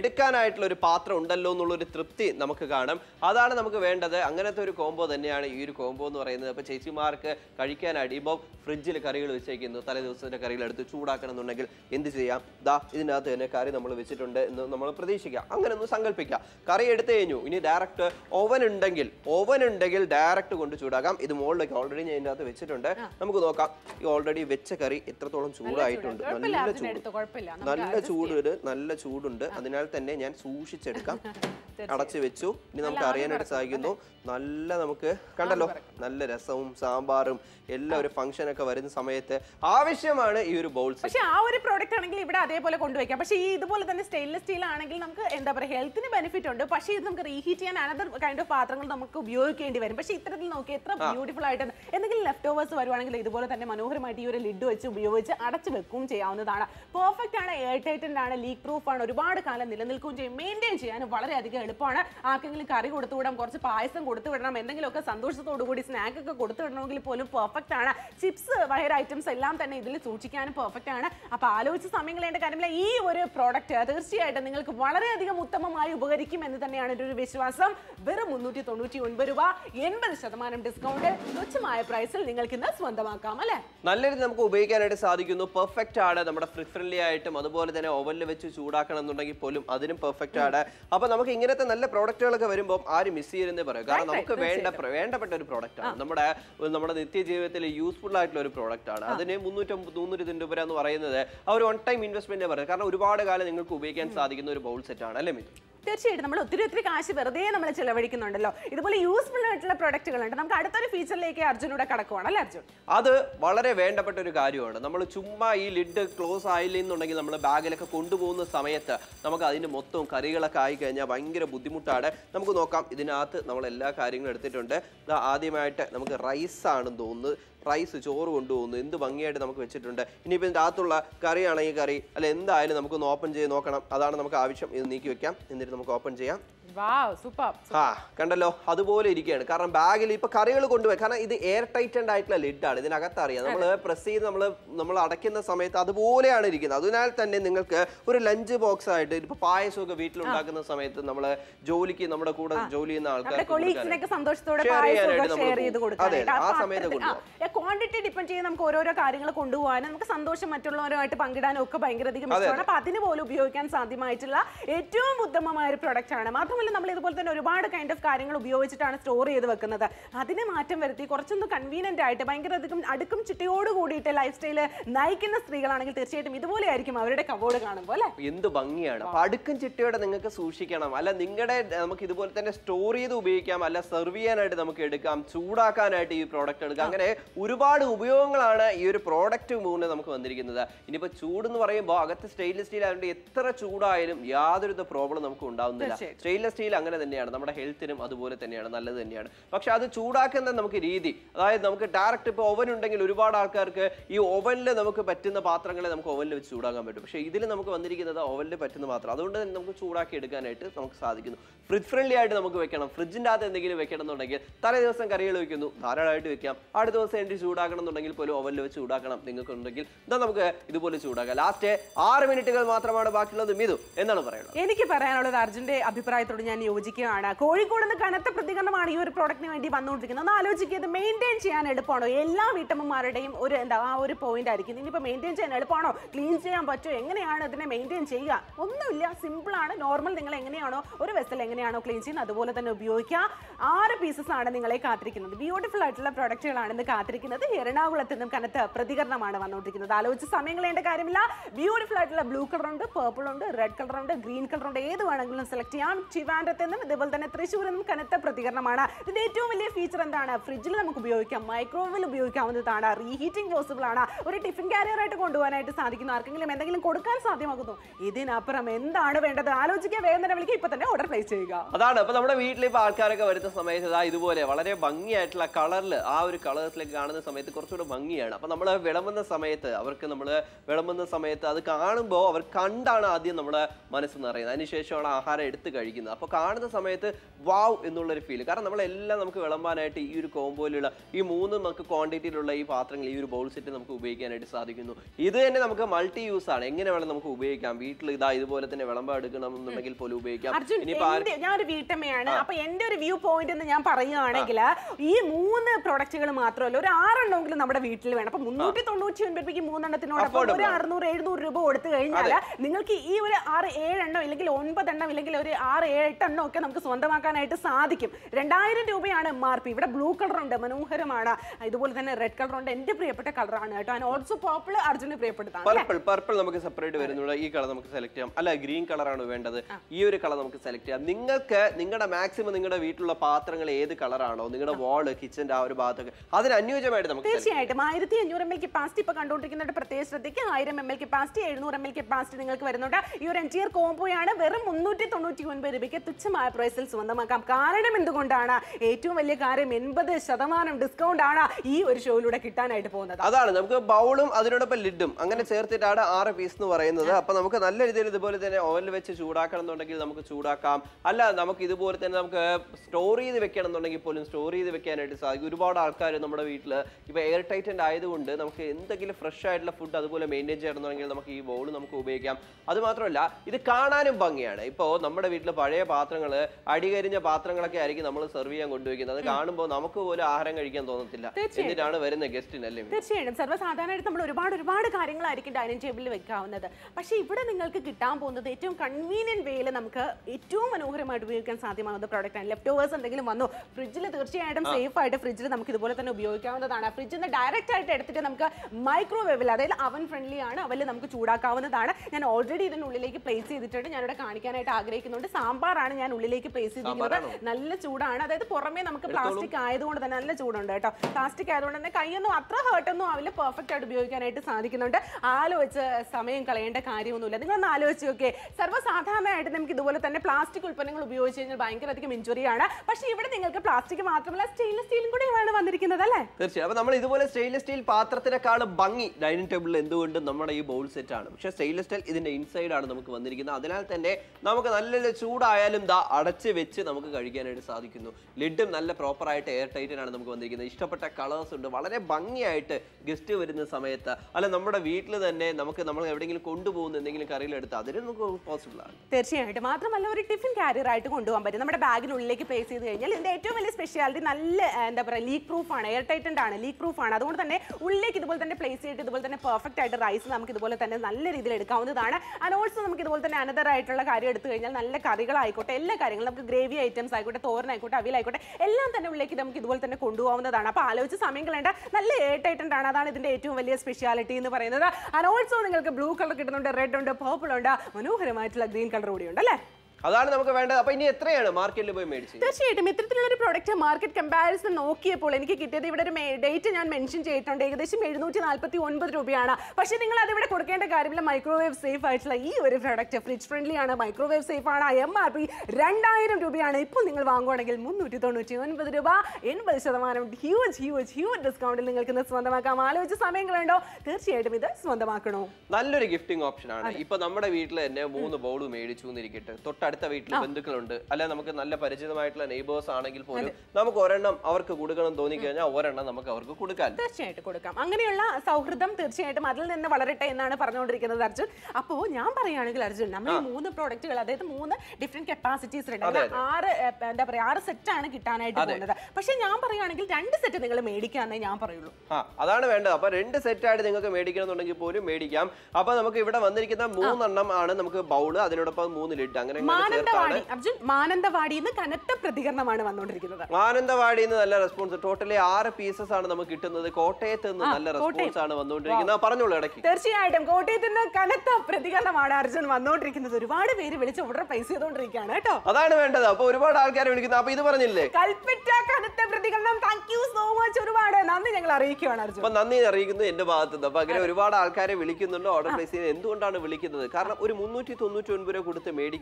എടുക്കാനായിട്ടുള്ള ഒരു പാത്രം ഉണ്ടല്ലോ എന്നുള്ളൊരു തൃപ്തി നമുക്ക് കാണും അതാണ് നമുക്ക് വേണ്ടത് അങ്ങനത്തെ ഒരു കോംബോ തന്നെയാണ് ഈ ഒരു കോംബോ എന്ന് പറയുന്നത് അപ്പോൾ ചേച്ചിമാർക്ക് കഴിക്കാനായിട്ട് ഇപ്പോൾ ഫ്രിഡ്ജിൽ കറികൾ വെച്ചേക്കുന്നു തലേ ദിവസത്തിന്റെ കറികൾ എടുത്ത് ചൂടാക്കണം എന്നുണ്ടെങ്കിൽ എന്ത് ചെയ്യാം ദാ ഇതിനകത്ത് തന്നെ കറി നമ്മൾ വെച്ചിട്ടുണ്ട് എന്ന് നമ്മൾ പ്രതീക്ഷിക്കാം അങ്ങനെ ഒന്ന് സങ്കല്പിക്കാം കറി എടുത്തു കഴിഞ്ഞു ഇനി ഡയറക്റ്റ് ഓവൻ ഉണ്ടെങ്കിൽ ഓവൻ ഉണ്ടെങ്കിൽ ഡയറക്റ്റ് കൊണ്ട് ചൂടാക്കാം ഇത് മുകളിലേക്ക് ഓൾറെഡി ഞാൻ ഇതിനകത്ത് വെച്ചിട്ടുണ്ട് നമുക്ക് നോക്കാം ഈ ഓൾറെഡി വെച്ച കറി എത്രത്തോളം ചൂടായിട്ടുണ്ട് കുഴപ്പമില്ല നല്ല അർജുന ചൂട് എടുത്തോ കുഴപ്പമില്ല നമുക്ക് നല്ല ചൂട് നല്ല ചൂടുണ്ട് അതിനാൽ തന്നെ ഞാൻ സൂക്ഷിച്ചെടുക്കാം അടച്ചു വെച്ചു ഇനി നമുക്ക് അറിയാനായിട്ട് സാധിക്കുന്നു നല്ല നമുക്ക് കണ്ടല്ലോ നല്ല രസവും സാമ്പാറും എല്ലാം ഒരു ഫംഗ്ഷൻ ഒക്കെ വരുന്ന സമയത്ത് ആവശ്യമാണ് ഈ ഒരു ബൗൾസ് പക്ഷെ ആ ഒരു പ്രോഡക്റ്റ് ആണെങ്കിൽ ഇവിടെ അതേപോലെ കൊണ്ടുവയ്ക്കാം പക്ഷേ ഈ ഇതുപോലെ തന്നെ സ്റ്റെയിൻലെസ് സ്റ്റീൽ ആണെങ്കിൽ നമുക്ക് എന്താ പറയുക ഹെൽത്തിന് ബെനിഫിറ്റ് ഉണ്ട് പക്ഷേ ഇത് നമുക്ക് റീഹീറ്റ് ചെയ്യാൻ അനദർ കൈൻഡ് ഓഫ് പാത്രങ്ങൾ നമുക്ക് ഉപയോഗിക്കേണ്ടി വരും പക്ഷേ ഇത്തരത്തിൽ നോക്കി എത്ര ബ്യൂട്ടിഫുൾ ആയിട്ട് എന്തെങ്കിലും ലെഫ്റ്റ് ഓവേഴ്സ് വരുവാണെങ്കിൽ ഇതുപോലെ തന്നെ മനോഹരമായിട്ട് ഈ ഒരു ലിഡ് വെച്ച് ഉപയോഗിച്ച് അടച്ചു വെക്കുകയും ചെയ്യാവുന്നതാണ് പെർഫെക്റ്റ് ആണ് എയർ ടൈറ്റൻ്റ് ആണ് ലീക്ക് പ്രൂഫ് ആണ് ഒരുപാട് കാലം നിലനിൽക്കുകയും ചെയ്യും മെയിൻറ്റെയിൻ ചെയ്യാനും വളരെയധികം എളുപ്പമാണ് ആർക്കെങ്കിലും കറി കൊടുത്തു വിടാം കുറച്ച് പായസം കൊടുത്തു വിടണം എന്തെങ്കിലുമൊക്കെ സന്തോഷത്തോടു കൂടി സ്നാക്ക് ഒക്കെ കൊടുത്തു വിടണമെങ്കിൽ പോലും പെർഫെക്റ്റ് ആണ് ചിപ്സ് വയർ ഐറ്റംസ് എല്ലാം തന്നെ ഇതിൽ സൂക്ഷിക്കാനും പെർഫെക്റ്റ് ആണ് അപ്പോൾ ആലോചിച്ച് സമയം കളയേണ്ട കാര്യമില്ല ഈ ഒരു പ്രോഡക്റ്റ് തീർച്ചയായിട്ടും നിങ്ങൾക്ക് വളരെയധികം ഉത്തമമായി ഉപകരിക്കും എന്ന് തന്നെയാണ് എൻ്റെ ഒരു വിശ്വാസം വെറും മുന്നൂറ്റി തൊണ്ണൂറ്റി ഒൻപത് രൂപ എൺപത് ശതമാനം ഡിസ്കൗണ്ട് തുച്ഛമായ പ്രൈസിൽ നിങ്ങൾക്ക് ഇന്ന് സ്വന്തമാക്കാം അല്ലേ നല്ല രീതിയിൽ നമുക്ക് ഉപയോഗിക്കാനായിട്ട് സാധിക്കുന്നു പെർഫെക്റ്റ് ആണ് നമ്മുടെ ഫ്രിഡ് ഫ്രണ്ട്ലി ആയിട്ടും അതുപോലെ തന്നെ ഓവനിൽ വെച്ച് ചൂടാക്കണം എന്നുണ്ടെങ്കിൽ പോലും അതിനും പെർഫെക്റ്റ് ആണ് അപ്പൊ നമുക്ക് ഇങ്ങനത്തെ നല്ല പ്രോഡക്റ്റുകളൊക്കെ വരുമ്പോൾ ആരും മിസ് ചെയ്യരുന്നേ പറയും കാരണം Right, നമുക്ക് right, വേണ്ട വേണ്ടപ്പെട്ട ഒരു പ്രോഡക്റ്റ് ആണ് നമ്മുടെ നമ്മുടെ നിത്യജീവിതത്തിൽ യൂസ്ഫുൾ ആയിട്ടുള്ള ഒരു പ്രോഡക്റ്റ് ആണ് അതിന് മുന്നൂറ്റമ്പത് മുന്നൂറ്റി തൊണ്ണൂറ് രൂപ എന്ന് പറയുന്നത് ആ ഒരു വൺ ടൈം ഇൻവെസ്റ്റ്മെന്റ് പറയുന്നത് കാരണം ഒരുപാട് കാലം നിങ്ങൾക്ക് ഉപയോഗിക്കാൻ സാധിക്കുന്ന ഒരു ബൗൾ സെറ്റ് ആണ് അല്ലേ മിഥു തീർച്ചയായിട്ടും നമ്മൾ ഒത്തിരി ഒത്തിരി കാശ് വെറുതെ നമ്മൾ ചിലവഴിക്കുന്നുണ്ടല്ലോ ഇതുപോലെ യൂസ്ഫുൾ ആയിട്ടുള്ള പ്രൊഡക്റ്റുകളുണ്ട് നമുക്ക് അടുത്തൊരു ഫീച്ചറിലേക്ക് അർജുനൂടെ കടക്കുവാണ് അല്ലേ അർജുൻ അത് വളരെ വേണ്ടപ്പെട്ട ഒരു കാര്യമാണ് നമ്മൾ ചുമ്മാ ഈ ലിഡ് ക്ലോസ് ആയില്ല എന്നുണ്ടെങ്കിൽ നമ്മൾ ബാഗിലൊക്കെ കൊണ്ടുപോകുന്ന സമയത്ത് നമുക്ക് അതിന് മൊത്തം കറികളൊക്കെ ആയി കഴിഞ്ഞാൽ ഭയങ്കര ബുദ്ധിമുട്ടാണ് നമുക്ക് നോക്കാം ഇതിനകത്ത് നമ്മൾ എല്ലാ കാര്യങ്ങളും എടുത്തിട്ടുണ്ട് ദാ ആദ്യമായിട്ട് നമുക്ക് റൈസ് ആണെന്ന് തോന്നുന്നു റൈസ് ചോറ് കൊണ്ടുപോകുന്നു എന്ത് ഭംഗിയായിട്ട് നമുക്ക് വെച്ചിട്ടുണ്ട് ഇനിയിപ്പോൾ ഇതിൻ്റെ അകത്തുള്ള കറിയാണെങ്കിൽ കറി അല്ല എന്തായാലും നമുക്കൊന്ന് ഓപ്പൺ ചെയ്ത് നോക്കണം അതാണ് നമുക്ക് ആവശ്യം ഇത് നീക്കി വെക്കാം എന്നിട്ട് നമുക്ക് ഓപ്പൺ ചെയ്യാം വാവ് സൂപ്പർ ആ കണ്ടല്ലോ അതുപോലെ ഇരിക്കുകയാണ് കാരണം ബാഗിൽ ഇപ്പൊ കറികൾ കൊണ്ടുപോയി കാരണം ഇത് എയർ ടൈറ്റൻഡ് ആയിട്ടുള്ള ലിഡാണ് ഇതിനകത്ത് അറിയാം നമ്മൾ പ്രസ് ചെയ്ത് നമ്മൾ നമ്മൾ അടയ്ക്കുന്ന സമയത്ത് അതുപോലെയാണ് ഇരിക്കുന്നത് അതിനാൽ തന്നെ നിങ്ങൾക്ക് ഒരു ലഞ്ച് ബോക്സ് ആയിട്ട് ഇപ്പൊ പായസമൊക്കെ വീട്ടിലുണ്ടാക്കുന്ന സമയത്ത് നമ്മൾ ജോലിക്ക് നമ്മുടെ കൂടെ ജോലി ചെയ്യുന്ന നമ്മുടെ ആൾക്കാർക്ക് കൊളീഗ്സിനൊക്കെ സന്തോഷത്തോടെ Share ചെയ്യാനായിട്ട് പായസമൊക്കെ നമ്മള് ഷെയർ ചെയ്ത് പോകും. അതെ, കൊടുക്കാനായിട്ട് ആ സമയത്ത് ക്വാണ്ടിറ്റി ഡിപ്പെൻഡ് ചെയ്ത് നമുക്ക് ഓരോരോ കാര്യങ്ങൾ കൊണ്ടുപോകാനും നമുക്ക് സന്തോഷം മറ്റുള്ളവരുമായിട്ട് പങ്കിടാനും ഒക്കെ ഭയങ്കര അധികം ഇഷ്ടമാണ് അപ്പൊ അതിന് പോലും ഉപയോഗിക്കാൻ സാധ്യമായിട്ടുള്ള ഏറ്റവും ഉത്തമമായ ഒരു പ്രൊഡക്റ്റ് ആണ് മാത്രമല്ല നമ്മൾ ഇതുപോലെ തന്നെ ഒരുപാട് കൈൻഡ് ഓഫ് കാര്യങ്ങൾ ഉപയോഗിച്ചിട്ടാണ് സ്റ്റോർ ചെയ്ത് വെക്കുന്നത് അതിന് മാറ്റം വരുത്തി കുറച്ചൊന്ന് കൺവീനിയന്റ് ആയിട്ട് ഭയങ്കര അധികം അടുക്കും ചിട്ടയോട് കൂടിയിട്ട് ലൈഫ് സ്റ്റൈല് നയിക്കുന്ന സ്ത്രീകളാണെങ്കിൽ തീർച്ചയായിട്ടും ഇതുപോലെ ആയിരിക്കും അവരുടെ കബോർഡ് കാണുമ്പോൾ അല്ലേ എന്ത് ഭംഗിയാണ് അപ്പൊ അടുക്കും ചിട്ടയോടെ നിങ്ങൾക്ക് സൂക്ഷിക്കണം അല്ല നിങ്ങളുടെ നമുക്ക് ഇതുപോലെ തന്നെ സ്റ്റോർ ചെയ്ത് ഉപയോഗിക്കാം അല്ല സെർവ് ചെയ്യാനായിട്ട് നമുക്ക് എടുക്കാം ചൂടാക്കാനായിട്ട് ഈ പ്രോഡക്റ്റ് എടുക്കാം അങ്ങനെ ഒരുപാട് ഉപയോഗങ്ങളാണ് ഈ ഒരു പ്രോഡക്റ്റ് മൂലം നമുക്ക് വന്നിരിക്കുന്നത് ഇനിയിപ്പോ ചൂട് എന്ന് പറയുമ്പോൾ അകത്ത് സ്റ്റെയിൻലെസ് സ്റ്റീൽ ആയതുകൊണ്ട് എത്ര ചൂടായാലും യാതൊരു പ്രോബ്ലം നമുക്ക് ഉണ്ടാവുന്നില്ല തീർച്ചയായും. സ്റ്റെയിൻലെസ് സ്റ്റീൽ അങ്ങനെ തന്നെയാണ് നമ്മുടെ ഹെൽത്തിനും അതുപോലെ തന്നെയാണ് നല്ലത് തന്നെയാണ് പക്ഷെ അത് ചൂടാക്കുന്ന നമുക്ക് രീതി അതായത് നമുക്ക് ഡയറക്റ്റ് ഇപ്പോൾ ഓവൻ ഉണ്ടെങ്കിൽ ഒരുപാട് ആൾക്കാർക്ക് ഈ ഓവനിൽ നമുക്ക് പറ്റുന്ന പാത്രങ്ങളെ നമുക്ക് ഓവനിൽ വെച്ച് ചൂടാക്കാൻ പറ്റും പക്ഷേ ഇതിൽ നമുക്ക് വന്നിരിക്കുന്നത് ഓവനിൽ പറ്റുന്ന പാത്രം അതുകൊണ്ട് തന്നെ നമുക്ക് ചൂടാക്കി എടുക്കാനായിട്ട് നമുക്ക് സാധിക്കുന്നു ഫ്രിഡ്ജ് ഫ്രണ്ട്ലി ആയിട്ട് നമുക്ക് വെക്കണം ഫ്രിഡ്ജിൻ്റെ അകത്ത് എന്തെങ്കിലും വെക്കണം എന്നുണ്ടെങ്കിൽ തലേ ദിവസം കറികൾ വെക്കുന്നു ധാരാളമായിട്ട് വെക്കാം അടുത്ത ദിവസം എൻ്റെ ചൂടാക്കണം എന്നുണ്ടെങ്കിൽ പോലും ഓവനിൽ വെച്ച് ചൂടാക്കണം നിങ്ങൾക്ക് ഉണ്ടെങ്കിൽ ഇതാ നമുക്ക് ഇതുപോലെ ചൂടാക്കാം ലാസ്റ്റ് ആറ് മിനിറ്റുകൾ മാത്രമാണ് ബാക്കിയുള്ളത് മിതു എന്നാണ് പറയുന്നത് എനിക്ക് പറയാനുള്ളത് അർജുന്റെ അഭിപ്രായത്തോട് ഞാൻ യോജിക്കുകയാണ് കോഴിക്കോട് നിന്ന് കനത്ത പ്രതികരണമാണ് ഈ ഒരു പ്രോഡക്റ്റിന് വേണ്ടി വന്നുകൊണ്ടിരിക്കുന്നത് ഒന്ന് ആലോചിക്കുക ഇത് മെയിൻറ്റെയിൻ ചെയ്യാൻ എളുപ്പമാണോ എല്ലാ വീട്ടമ്മമാരുടെയും ഒരു എന്താ ആ ഒരു പോയിന്റ് ആയിരിക്കും ഇനിയിപ്പോൾ മെയിൻറ്റെയിൻ ചെയ്യാൻ എളുപ്പമാണോ ക്ലീൻ ചെയ്യാൻ പറ്റുമോ എങ്ങനെയാണ് ഇതിനെ മെയിൻറ്റെയിൻ ചെയ്യുക ഒന്നുമില്ല സിമ്പിൾ ആണ് നോർമൽ നിങ്ങൾ എങ്ങനെയാണോ ഒരു വെസൽ എങ്ങനെയാണോ ക്ലീൻ ചെയ്യുന്നത് അതുപോലെ തന്നെ ഉപയോഗിക്കുക ആറ് പീസസ് ആണ് നിങ്ങളെ കാത്തിരിക്കുന്നത് ബ്യൂട്ടിഫുൾ ആയിട്ടുള്ള പ്രൊഡക്റ്റുകളാണ് ഇന്ന് കാത്തിരിക്കുന്നത് എറണാകുളത്ത് നിന്നും കനത്ത പ്രതികരണമാണ് വന്നുകൊണ്ടിരിക്കുന്നത് ആലോചിച്ച് സമയം കളയേണ്ട കാര്യമില്ല ബ്യൂട്ടിഫുൾ ആയിട്ടുള്ള ബ്ലൂ കളർ ഉണ്ട് പേർപ്പിൾ ഉണ്ട് റെഡ് കളർ ഉണ്ട് ഗ്രീൻ കളർ ഉണ്ട് ഏത് വേണമെങ്കിലും സെലക്ട് ചെയ്യാം ട്രിവാൻഡ്രത്ത് നിന്നും ഇതുപോലെ തന്നെ തൃശ്ശൂരിൽ നിന്നും കനത്ത പ്രതികരണമാണ് ഇതിന്റെ ഏറ്റവും വലിയ ഫീച്ചർ എന്താണ് ഫ്രിഡ്ജിൽ നമുക്ക് ഉപയോഗിക്കാം മൈക്രോവേവിൽ ഉപയോഗിക്കാവുന്നതാണ് റീഹീറ്റിംഗ് പോസിബിൾ ആണ് ഒരു ടിഫിൻ കാരിയർ ആയിട്ട് കൊണ്ടുപോകാനായിട്ട് സാധിക്കുന്നു ആർക്കെങ്കിലും എന്തെങ്കിലും കൊടുക്കാൻ സാധ്യമാകുന്നു ഇതിനപ്പുറം എന്താണ് വേണ്ടത് ആലോചിക്കാൻ വേഗം തന്നെ വിളിക്കുക ഇപ്പൊ തന്നെ ഓർഡർ പ്ലേസ് ചെയ്യുക അതാണ് അപ്പൊ നമ്മുടെ വീട്ടിൽ ഇപ്പൊ ആൾക്കാരൊക്കെ വരുന്ന സമയത്ത് ഇതാ ഇതുപോലെ വളരെ ഭംഗിയായിട്ടുള്ള കളറിൽ ആ ഒരു കളേഴ്സിലേക്ക് കാണുന്ന കാണുന്ന സമയത്ത് കുറച്ചുകൂടെ ഭംഗിയാണ് അപ്പൊ നമ്മൾ വിളമ്പുന്ന സമയത്ത് അവർക്ക് നമ്മൾ വിളമ്പുന്ന സമയത്ത് അത് കാണുമ്പോൾ അവർ കണ്ടാണ് ആദ്യം നമ്മുടെ മനസ്സ് നിറയുന്നത് അതിനുശേഷമാണ് ആഹാരം എടുത്ത് കഴിക്കുന്നത് അപ്പോൾ കാണുന്ന സമയത്ത് വാവ് എന്നുള്ളൊരു ഫീൽ കാരണം നമ്മളെല്ലാം നമുക്ക് വിളമ്പാനായിട്ട് ഈ ഒരു കോമ്പോയിലുള്ള ഈ മൂന്ന് നമുക്ക് ക്വാണ്ടിറ്റിയിലുള്ള ഈ പാത്രങ്ങൾ ഈ ഒരു ബൗൾ സെറ്റ് നമുക്ക് ഉപയോഗിക്കാനായിട്ട് സാധിക്കുന്നു ഇത് തന്നെ നമുക്ക് മൾട്ടി യൂസ് ആണ് എങ്ങനെ വേണം നമുക്ക് ഉപയോഗിക്കാം വീട്ടിൽ ഇതാ ഇതുപോലെ തന്നെ വിളമ്പം എടുക്കണം എന്നുണ്ടെങ്കിൽ പോലും ഉപയോഗിക്കാം അർജുൻ ഇനിയിപ്പോ ആര്- എന്റെ- ഞാൻ ഒരു വീട്ടമ്മയാണ് അപ്പൊ എന്റെ ഒരു വ്യൂ പോയിന്റ് എന്ന് ഞാൻ പറയുകയാണെങ്കിൽ ഈ മൂന്ന് പ്രൊഡക്റ്റുകൾ മാത്രമല്ല ഒരു ആറെണ്ണമെങ്കിലും നമ്മുടെ വീട്ടിൽ വേണം അപ്പൊ മുന്നൂറ്റി തൊണ്ണൂറ്റി ഒൻപത് രൂപയ്ക്ക് മൂന്നെണ്ണത്തിനോടൊപ്പം ഒരു Affordable ആണ്. അറുന്നൂറ് എഴുന്നൂറ് രൂപ കൊടുത്തു കഴിഞ്ഞാൽ നിങ്ങൾക്ക് ഈ ഒരു ആറ് ഏഴെണ്ണം ഇല്ലെങ്കിൽ ഒൻപതെണ്ണം ഇല്ലെങ്കിൽ ഒരു ആറ് ഏഴ് എട്ടെണ്ണം ഒക്കെ നമുക്ക് സ്വന്തമാക്കാനായിട്ട് സാധിക്കും രണ്ടായിരം രൂപയാണ് എം ആർ പി ഇവിടെ ബ്ലൂ കളർ ഉണ്ട് മനോഹരമാണ് ഇതുപോലെ തന്നെ റെഡ് കളർ ഉണ്ട് എന്റെ പ്രിയപ്പെട്ട കളറാണ് കേട്ടോ ആൻഡ് ഓൾസോ പോപ്പിൾ അർജുന് പ്രിയപ്പെട്ടതാണ് അല്ലേ? പർപ്പിൾ പർപ്പിൾ നമുക്ക് സെപ്പറേറ്റ് വരുന്നുണ്ട് ഈ കളർ നമുക്ക് സെലക്ട് ചെയ്യാം അല്ല ഗ്രീൻ കളറാണ് വേണ്ടത് ഈ ഒരു കളർ നമുക്ക് സെലക്ട് ചെയ്യാം നിങ്ങൾക്ക് നിങ്ങളുടെ മാക്സിമം നിങ്ങളുടെ വീട്ടിലുള്ള പാത്രങ്ങൾ ഏത് കളറാണോ നിങ്ങളുടെ വാള് കിച്ചന്റെ ആ ഒരു ഭാഗത്തൊക്കെ അതിന് അനുയോജ്യമായിട്ട് നമുക്ക് select തീർച്ചയായിട്ടും ആയിരത്തി അഞ്ഞൂറ് എം എൽ കപ്പാസിറ്റി ഇപ്പൊ കണ്ടുകൊണ്ടിരിക്കുന്നവരുടെ പ്രത്യേക ശ്രദ്ധയ്ക്ക് ആയിരം എം എൽ കപ്പാസിറ്റി എഴുന്നൂറ് എം എൽ കപ്പാസിറ്റി നിങ്ങൾക്ക് വരുന്നുണ്ട് ഈ ഒരു എൻറ്റിയർ കോംബോയാണ് വെറും മുന്നൂറ്റി തൊണ്ണൂറ്റി ഒൻപത് രൂപയ്ക്ക് തുച്ഛമായ പ്രൈസിൽ സ്വന്തമാക്കാം കാരണം എന്തുകൊണ്ടാണ് ഏറ്റവും വലിയ കാര്യം എൺപത് ശതമാനം ഡിസ്കൗണ്ട് ആണ് ഈ ഒരു ഷോയിലൂടെ കിട്ടാനായിട്ട് പോകുന്നത് അതാണ് നമുക്ക് ബൗളും അതിനോടൊപ്പം ലിഡും അങ്ങനെ ചേർത്തിട്ടാണ് ആറ് പീസ് എന്ന് പറയുന്നത് അപ്പൊ നമുക്ക് നല്ല രീതിയിൽ ഇതുപോലെ തന്നെ ഓവനിൽ വെച്ച് ചൂടാക്കണം എന്നുണ്ടെങ്കിൽ നമുക്ക് ചൂടാക്കാം അല്ല നമുക്ക് ഇതുപോലെ തന്നെ നമുക്ക് സ്റ്റോർ ചെയ്ത് വെക്കണം എന്നുണ്ടെങ്കിൽ പോലും സ്റ്റോർ ചെയ്ത് വെക്കാനായിട്ട് സാധിക്കും ഒരുപാട് ആൾക്കാർ നമ്മുടെ വീട്ടിൽ ഇപ്പൊ എയർ ടൈറ്റൻഡ് ആയതുകൊണ്ട് നമുക്ക് എന്തെങ്കിലും ഫ്രഷ് ആയിട്ടുള്ള ഫുഡ് അതുപോലെ മെയിൻറ്റെയിൻ ചെയ്യണമെന്നുണ്ടെങ്കിൽ നമുക്ക് ഈ ബൗൾ നമുക്ക് ഉപയോഗിക്കാം അത് മാത്രമല്ല ഇത് കാണാനും ഭംഗിയാണ് ഇപ്പോൾ നമ്മുടെ വീട്ടിൽ പഴയ പാത്രങ്ങൾ അടികരിഞ്ഞ പാത്രങ്ങളൊക്കെ ആയിരിക്കും നമ്മൾ സെർവ് ചെയ്യാൻ കൊണ്ടുവയ്ക്കുന്നത് അത് കാണുമ്പോൾ നമുക്ക് പോലും ആഹാരം കഴിക്കാൻ തോന്നത്തില്ല തീർച്ചയായും. എന്നിട്ടാണ് വരുന്ന ഗസ്റ്റിന് അല്ലേ തീർച്ചയായിട്ടും സർവ്വസാധാരണമായിട്ട് നമ്മൾ ഒരുപാട് ഒരുപാട് കാര്യങ്ങളായിരിക്കും ഡൈനിങ് ടേബിളിൽ വെക്കാവുന്നത് പക്ഷേ ഇവിടെ നിങ്ങൾക്ക് കിട്ടാൻ പോകുന്നത് ഏറ്റവും കൺവീനിയൻറ്റ് വേയിൽ നമുക്ക് ഏറ്റവും മനോഹരമായിട്ട് ഉപയോഗിക്കാൻ സാധ്യമാകുന്ന പ്രോഡക്റ്റ് ആണ് ലെഫ്റ്റ് ഓവേഴ്സ് എന്തെങ്കിലും വന്നു ഫ്രിഡ്ജിൽ തീർച്ചയായിട്ടും സേഫ് ആയിട്ട് ഫ്രിഡ്ജിൽ നമുക്ക് ഇതുപോലെ തന്നെ ഉപയോഗിക്കാവുന്നതാണ് ഫ്രിഡ്ജിൽ നിന്ന് ഡയറക്റ്റ് ആയിട്ട് എടുത്തിട്ട് നമുക്ക് മൈക്രോവേവിൽ അതായത് അവൻ ഫ്രണ്ട്ലി ആണ് അവൽ നമുക്ക് ചൂടാക്കാവുന്നതാണ് ഞാൻ ഓൾറെഡി ഇതിനുള്ളിലേക്ക് പ്ലേസ് ചെയ്തിട്ടുണ്ട് ഞാനിവിടെ കാണിക്കാനായിട്ട് ആഗ്രഹിക്കുന്നുണ്ട് സാമ്പാറാണ് ഞാൻ ഉള്ളിലേക്ക് പ്ലേസ് ചെയ്തിരിക്കുന്നത് സാമ്പാറാണോ? നല്ല ചൂടാണ് അതായത് പുറമേ നമുക്ക് പ്ലാസ്റ്റിക് ആയതുകൊണ്ട് തന്നെ നല്ല ചൂടുണ്ട് കേട്ടോ പ്ലാസ്റ്റിക് ആയതുകൊണ്ട് തന്നെ കൈയൊന്നും അത്ര ഹേർട്ടൊന്നും ആവില്ല പെർഫെക്റ്റ് ആയിട്ട് ഉപയോഗിക്കാനായിട്ട് സാധിക്കുന്നുണ്ട് ആലോചിച്ച് സമയം കളയേണ്ട കാര്യമൊന്നുമില്ല നിങ്ങളൊന്ന് ആലോചിച്ച് നോക്കേ സർവ്വസാധാരണമായിട്ട് നമുക്ക് ഇതുപോലെ തന്നെ പ്ലാസ്റ്റിക് ഉൽപ്പന്നങ്ങൾ ഉപയോഗിച്ച് കഴിഞ്ഞാൽ ഭയങ്കര അധികം ഇഞ്ചുറിയാണ് പക്ഷേ ഇവിടെ നിങ്ങൾക്ക് പ്ലാസ്റ്റിക് മാത്രമല്ല സ്റ്റെയിൻലെസ് സ്റ്റീലും കൂടിയാണ് വന്നിരിക്കുന്നത് അല്ലേ തീർച്ചയായും അപ്പൊ നമ്മൾ ഇതുപോലെ സ്റ്റെയിൻലെസ് സ്റ്റീൽ പാത്രത്തിനേക്കാളും ഭംഗി ഡൈനിങ് ടേബിളിൽ എന്തുകൊണ്ടും നമ്മുടെ ഈ ബൗൾ സെറ്റ് ആണ് പക്ഷേ സ്റ്റെയിൻലെസ് സ്റ്റീൽ ഇതിന്റെ ഇൻസൈഡ് ആണ് നമുക്ക് വന്നിരിക്കുന്നത് അതിനാൽ തന്നെ നമുക്ക് നല്ല ചൂടായാലും ദാ അടച്ച് വെച്ച് നമുക്ക് കഴിക്കാനായിട്ട് സാധിക്കുന്നു ലിഡും നല്ല പ്രോപ്പർ ആയിട്ട് എയർ ടൈറ്റിനാണ് നമുക്ക് വന്നിരിക്കുന്നത് ഇഷ്ടപ്പെട്ട കളേഴ്സ് ഉണ്ട് വളരെ ഭംഗിയായിട്ട് ഗസ്റ്റ് വരുന്ന സമയത്ത് അല്ല നമ്മുടെ വീട്ടിൽ തന്നെ നമുക്ക് നമ്മൾ എവിടെയെങ്കിലും കൊണ്ടുപോകുന്ന എന്തെങ്കിലും കറിയിലെടുത്ത് അതിന് നമുക്ക് പോസിബിൾ ആണ് തീർച്ചയായിട്ടും മാത്രമല്ല ഒരു ടിഫിൻ കാരിയർ ആയിട്ട് കൊണ്ടുപോകാൻ പറ്റും നമ്മുടെ ബാഗിനുള്ളിലേക്ക് പ്ലേസ് ചെയ്ത് കഴിഞ്ഞാൽ ഇതിന്റെ ഏറ്റവും വലിയ സ്പെഷ്യാലിറ്റി നല്ല ആ, എന്താ പറയുക ലീക്ക് പ്രൂഫ് ആണ് എയർ ടൈറ്റൻഡ് ആണ് ലീക്ക് പ്രൂഫ് ആണ് അതുകൊണ്ട് തന്നെ ഉള്ളിലേക്ക് ഇതുപോലെ തന്നെ പ്ലേസ് ചെയ്തിട്ട് ഇതുപോലെ തന്നെ പെർഫെക്റ്റ് ആയിട്ട് റൈസ് നമുക്ക് ഇതുപോലെ തന്നെ നല്ല രീതിയിൽ എടുക്കാവുന്നതാണ് ആൻഡ് ഓൾസോ നമുക്ക് ഇതുപോലെ തന്നെ അനദർ ആയിട്ടുള്ള കാര്യം എടുത്തു കഴിഞ്ഞാൽ നല്ല കറികളായിക്കോട്ടെ എല്ലാ കാര്യങ്ങളും നമുക്ക് ഗ്രേവി ഐറ്റംസ് ആയിക്കോട്ടെ തോരനായിക്കോട്ടെ അവിയലായിക്കോട്ടെ എല്ലാം തന്നെ ഉള്ളിലേക്ക് നമുക്ക് ഇതുപോലെ തന്നെ കൊണ്ടുപോകാവുന്നതാണ് അപ്പോൾ ആലോചിച്ച് സമയം കളയേണ്ട നല്ല എയർ ടൈറ്റൻഡ് ആണ് അതാണ് ഇതിന്റെ ഏറ്റവും വലിയ സ്പെഷ്യാലിറ്റി എന്ന് പറയുന്നത് ആൻഡ് ഓൾസോ നിങ്ങൾക്ക് ബ്ലൂ കളർ കിട്ടുന്നുണ്ട് റെഡ് ഉണ്ട് പേർപ്പിൾ ഉണ്ട് മനോഹരമായിട്ടുള്ള ഗ്രീൻ കളർ കൂടിയുണ്ട് അല്ലേ അതാണ് നമുക്ക് വേണ്ടത് അപ്പൊ ഇനി എത്രയാണ് മാർക്കറ്റിൽ പോയി മേടിച്ചത് തീർച്ചയായിട്ടും ഇത്തരത്തിലുള്ള ഒരു പ്രോഡക്റ്റ് മാർക്കറ്റ് കമ്പാരിസൺ നോക്കിയപ്പോൾ എനിക്ക് കിട്ടിയത് ഇവിടെ ഒരു ഡേറ്റ് ഞാൻ മെൻഷൻ ചെയ്തിട്ടുണ്ട് ഏകദേശം എഴുന്നൂറ്റി നാൽപ്പത്തി ഒൻപത് രൂപയാണ് പക്ഷേ നിങ്ങൾ അതിവിടെ കൊടുക്കേണ്ട കാര്യമില്ല മൈക്രോവേവ് സേഫ് ആയിട്ടുള്ള ഈ ഒരു പ്രോഡക്റ്റ് ഫ്രിഡ്ജ് ഫ്രണ്ട്ലി ആണ് മൈക്രോവേവ് സേഫ് ആണ് എം ആർ പി രണ്ടായിരം രൂപയാണ് ഇപ്പോൾ നിങ്ങൾ വാങ്ങുവാണെങ്കിൽ മുന്നൂറ്റി തൊണ്ണൂറ്റി ഒൻപത് രൂപ എൺപത് ശതമാനം ഹ്യൂജ് ഹ്യൂജ് ഹ്യൂജ് ഡിസ്കൗണ്ടിൽ നിങ്ങൾക്ക് ഇന്ന് സ്വന്തമാക്കാം ആലോചിച്ച സമയം കളയണ്ടോ തീർച്ചയായിട്ടും ഇത് സ്വന്തമാക്കണോ നല്ലൊരു ഗിഫ്റ്റിംഗ് ഓപ്ഷൻ ആണ് ഇപ്പൊ നമ്മുടെ വീട്ടിൽ തന്നെ മൂന്ന് ബോൾ മേടിച്ചു എന്നിരിക്കട്ടെ തൊട്ടടുത്ത വീട്ടിൽ ബന്ധുക്കളുണ്ട് അല്ലെ നമുക്ക് നല്ല പരിചിതമായിട്ടുള്ള നെയ്ബേഴ്സ് ആണെങ്കിൽ പോലും നമുക്ക് ഒരെണ്ണം അവർക്ക് കൊടുക്കണം തോന്നിക്കഴിഞ്ഞാൽ ഒരെണ്ണം നമുക്ക് അവർക്ക് കൊടുക്കാൻ തീർച്ചയായിട്ടും കൊടുക്കാം അങ്ങനെയുള്ള സൗഹൃദം തീർച്ചയായിട്ടും അതിൽ നിന്ന് വളരട്ടെ എന്നാണ് പറഞ്ഞുകൊണ്ടിരിക്കുന്നത് അർജുൻ അപ്പോൾ ഞാൻ പറയുകയാണെങ്കിൽ അർജുൻ നമ്മൾ ഈ മൂന്ന് പ്രോഡക്റ്റുകൾ അതായത് മൂന്ന് ഡിഫറെന്റ് കപ്പാസിറ്റീസ് ഉണ്ട് അങ്ങനെ ആറ് ഏർ, എന്താ പറയാ ആറ് സെറ്റാണ് കിട്ടാനായിട്ട് പോകുന്നത് പക്ഷെ ഞാൻ പറയുകയാണെങ്കിൽ രണ്ട് സെറ്റ് നിങ്ങൾ മേടിക്കാന്നേ ഞാൻ പറയുള്ളൂ ആ അതാണ് വേണ്ടത് അപ്പൊ രണ്ട് സെറ്റ് ആയിട്ട് നിങ്ങൾക്ക് മേടിക്കണമെന്നുണ്ടെങ്കിൽ പോലും മേടിക്കാം അപ്പൊ നമുക്ക് ഇവിടെ വന്നിരിക്കുന്ന മൂന്നെണ്ണം ആണ് നമുക്ക് ബൗള് അതിനോടൊപ്പം മൂന്ന് ലിഡ് അങ്ങനെ ഇങ്ങനെ ചേർത്താണ് മാനന്തവാടി അർജുൻ മാനന്തവാടി എന്ന് കനത്ത പ്രതികരണമാണ് വന്നുകൊണ്ടിരിക്കുന്നത് മാനന്തവാടിയിൽ നിന്ന് നല്ല റെസ്പോൺസ് ടോട്ടലി ആറ് പീസസ് ആണ് നമുക്ക് കിട്ടുന്നത് കോട്ടയത്ത് നിന്ന് നല്ല റെസ്പോൺസ് ആണ് വന്നുകൊണ്ടിരിക്കുന്നത് ആ, പറഞ്ഞോളൂ ഇടയ്ക്ക് തീർച്ചയായിട്ടും കോട്ടയത്ത് നിന്ന് കനത്ത പ്രതികരണമാണ് അർജുൻ വന്നുകൊണ്ടിരിക്കുന്നത് ഒരുപാട് പേര് വിളിച്ച് ഓർഡർ പ്ലേസ് ചെയ്തുകൊണ്ടിരിക്കുകയാണ് കേട്ടോ അതാണ് വേണ്ടത് അപ്പൊ ഒരുപാട് ആൾക്കാർ വിളിക്കുന്നത് അപ്പൊ ഇത് പറഞ്ഞില്ലേ കൽപ്പറ്റ കനത്ത പ്രതികരണം താങ്ക് യു സോ മച്ച് ഒരുപാട് നന്ദി ഞങ്ങൾ അറിയിക്കുകയാണ് അർജുൻ അപ്പൊ നന്ദി അറിയിക്കുന്നത് എന്റെ ഭാഗത്തുനിന്ന് അപ്പൊ അങ്ങനെ ഒരുപാട് ആൾക്കാരെ വിളിക്കുന്നുണ്ട് ഓർഡർ പ്ലേസ് ചെയ്യുന്നത് എന്തുകൊണ്ടാണ് വിളിക്കുന്നത് കാരണം ഒരു മുന്നൂറ്റി തൊണ്ണൂറ്റി ഒൻപത് രൂപ കൊടുത്ത് മേടിക്കുമ്പോൾ ആ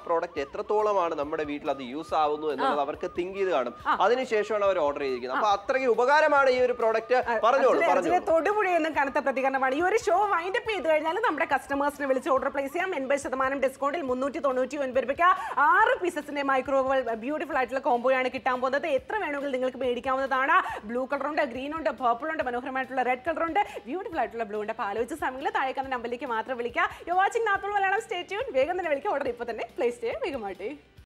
പ്രോഡക്റ്റ് എത്രത്തോളമാണ് നമ്മുടെ വീട്ടിൽ അത് യൂസ് ആവുന്നു എന്നുള്ളത് അവർക്ക് തിങ്ക് ചെയ്ത് കാണും അതിനുശേഷമാണ് അവർ ഓർഡർ ചെയ്തിരിക്കുന്നത് അപ്പൊ അത്രയ്ക്ക് ഉപകാരമാണ് ഈ ഒരു പ്രോഡക്റ്റ് പറഞ്ഞോളൂ അർജുനെ- പറഞ്ഞോളൂ അർജുനെ തൊടുപുഴയെന്നും കനത്ത പ്രതികരണമാണ് ഈ ഒരു ഷോ വൈൻഡപ്പ് ചെയ്ത് കഴിഞ്ഞാൽ നമ്മുടെ കസ്റ്റമേഴ്സിനെ വിളിച്ച് ഓർഡർ പ്ലേസ് ചെയ്യാം എൺപത് ശതമാനം ഡിസ്കൗണ്ടിൽ മുന്നൂറ്റി തൊണ്ണൂറ്റി ഒൻപത് രൂപയ്ക്ക് ആറ് പീസസിന്റെ മൈക്രോവേവ് ബ്യൂട്ടിഫുൾ ആയിട്ടുള്ള കോംബോയാണ് കിട്ടാൻ പോകുന്നത് എത്ര വേണമെങ്കിലും നിങ്ങൾക്ക് മേടിക്കാവുന്നതാണ് ബ്ലൂ കളർ ഉണ്ട് ഗ്രീൻ ഉണ്ട് പർപ്പിൾ ഉണ്ട് മനോഹരമായിട്ടുള്ള റെഡ് കളർ ഉണ്ട് ബ്യൂട്ടിഫുൾ ആയിട്ടുള്ള ബ്ലൂ ഉണ്ട് അപ്പോൾ ആലോചിച്ച സമയങ്ങളിൽ താഴേക്കുന്ന നമ്പറിലേക്ക് മാത്രം വിളിക്കുക you watching Naaptol Malayalam stay tune വേഗം തന്നെ വിളിക്കുക ഓർഡർ ഇപ്പോൾ തന്നെ പ്ലേസ് ചെയ്യാം വേഗമായിട്ട്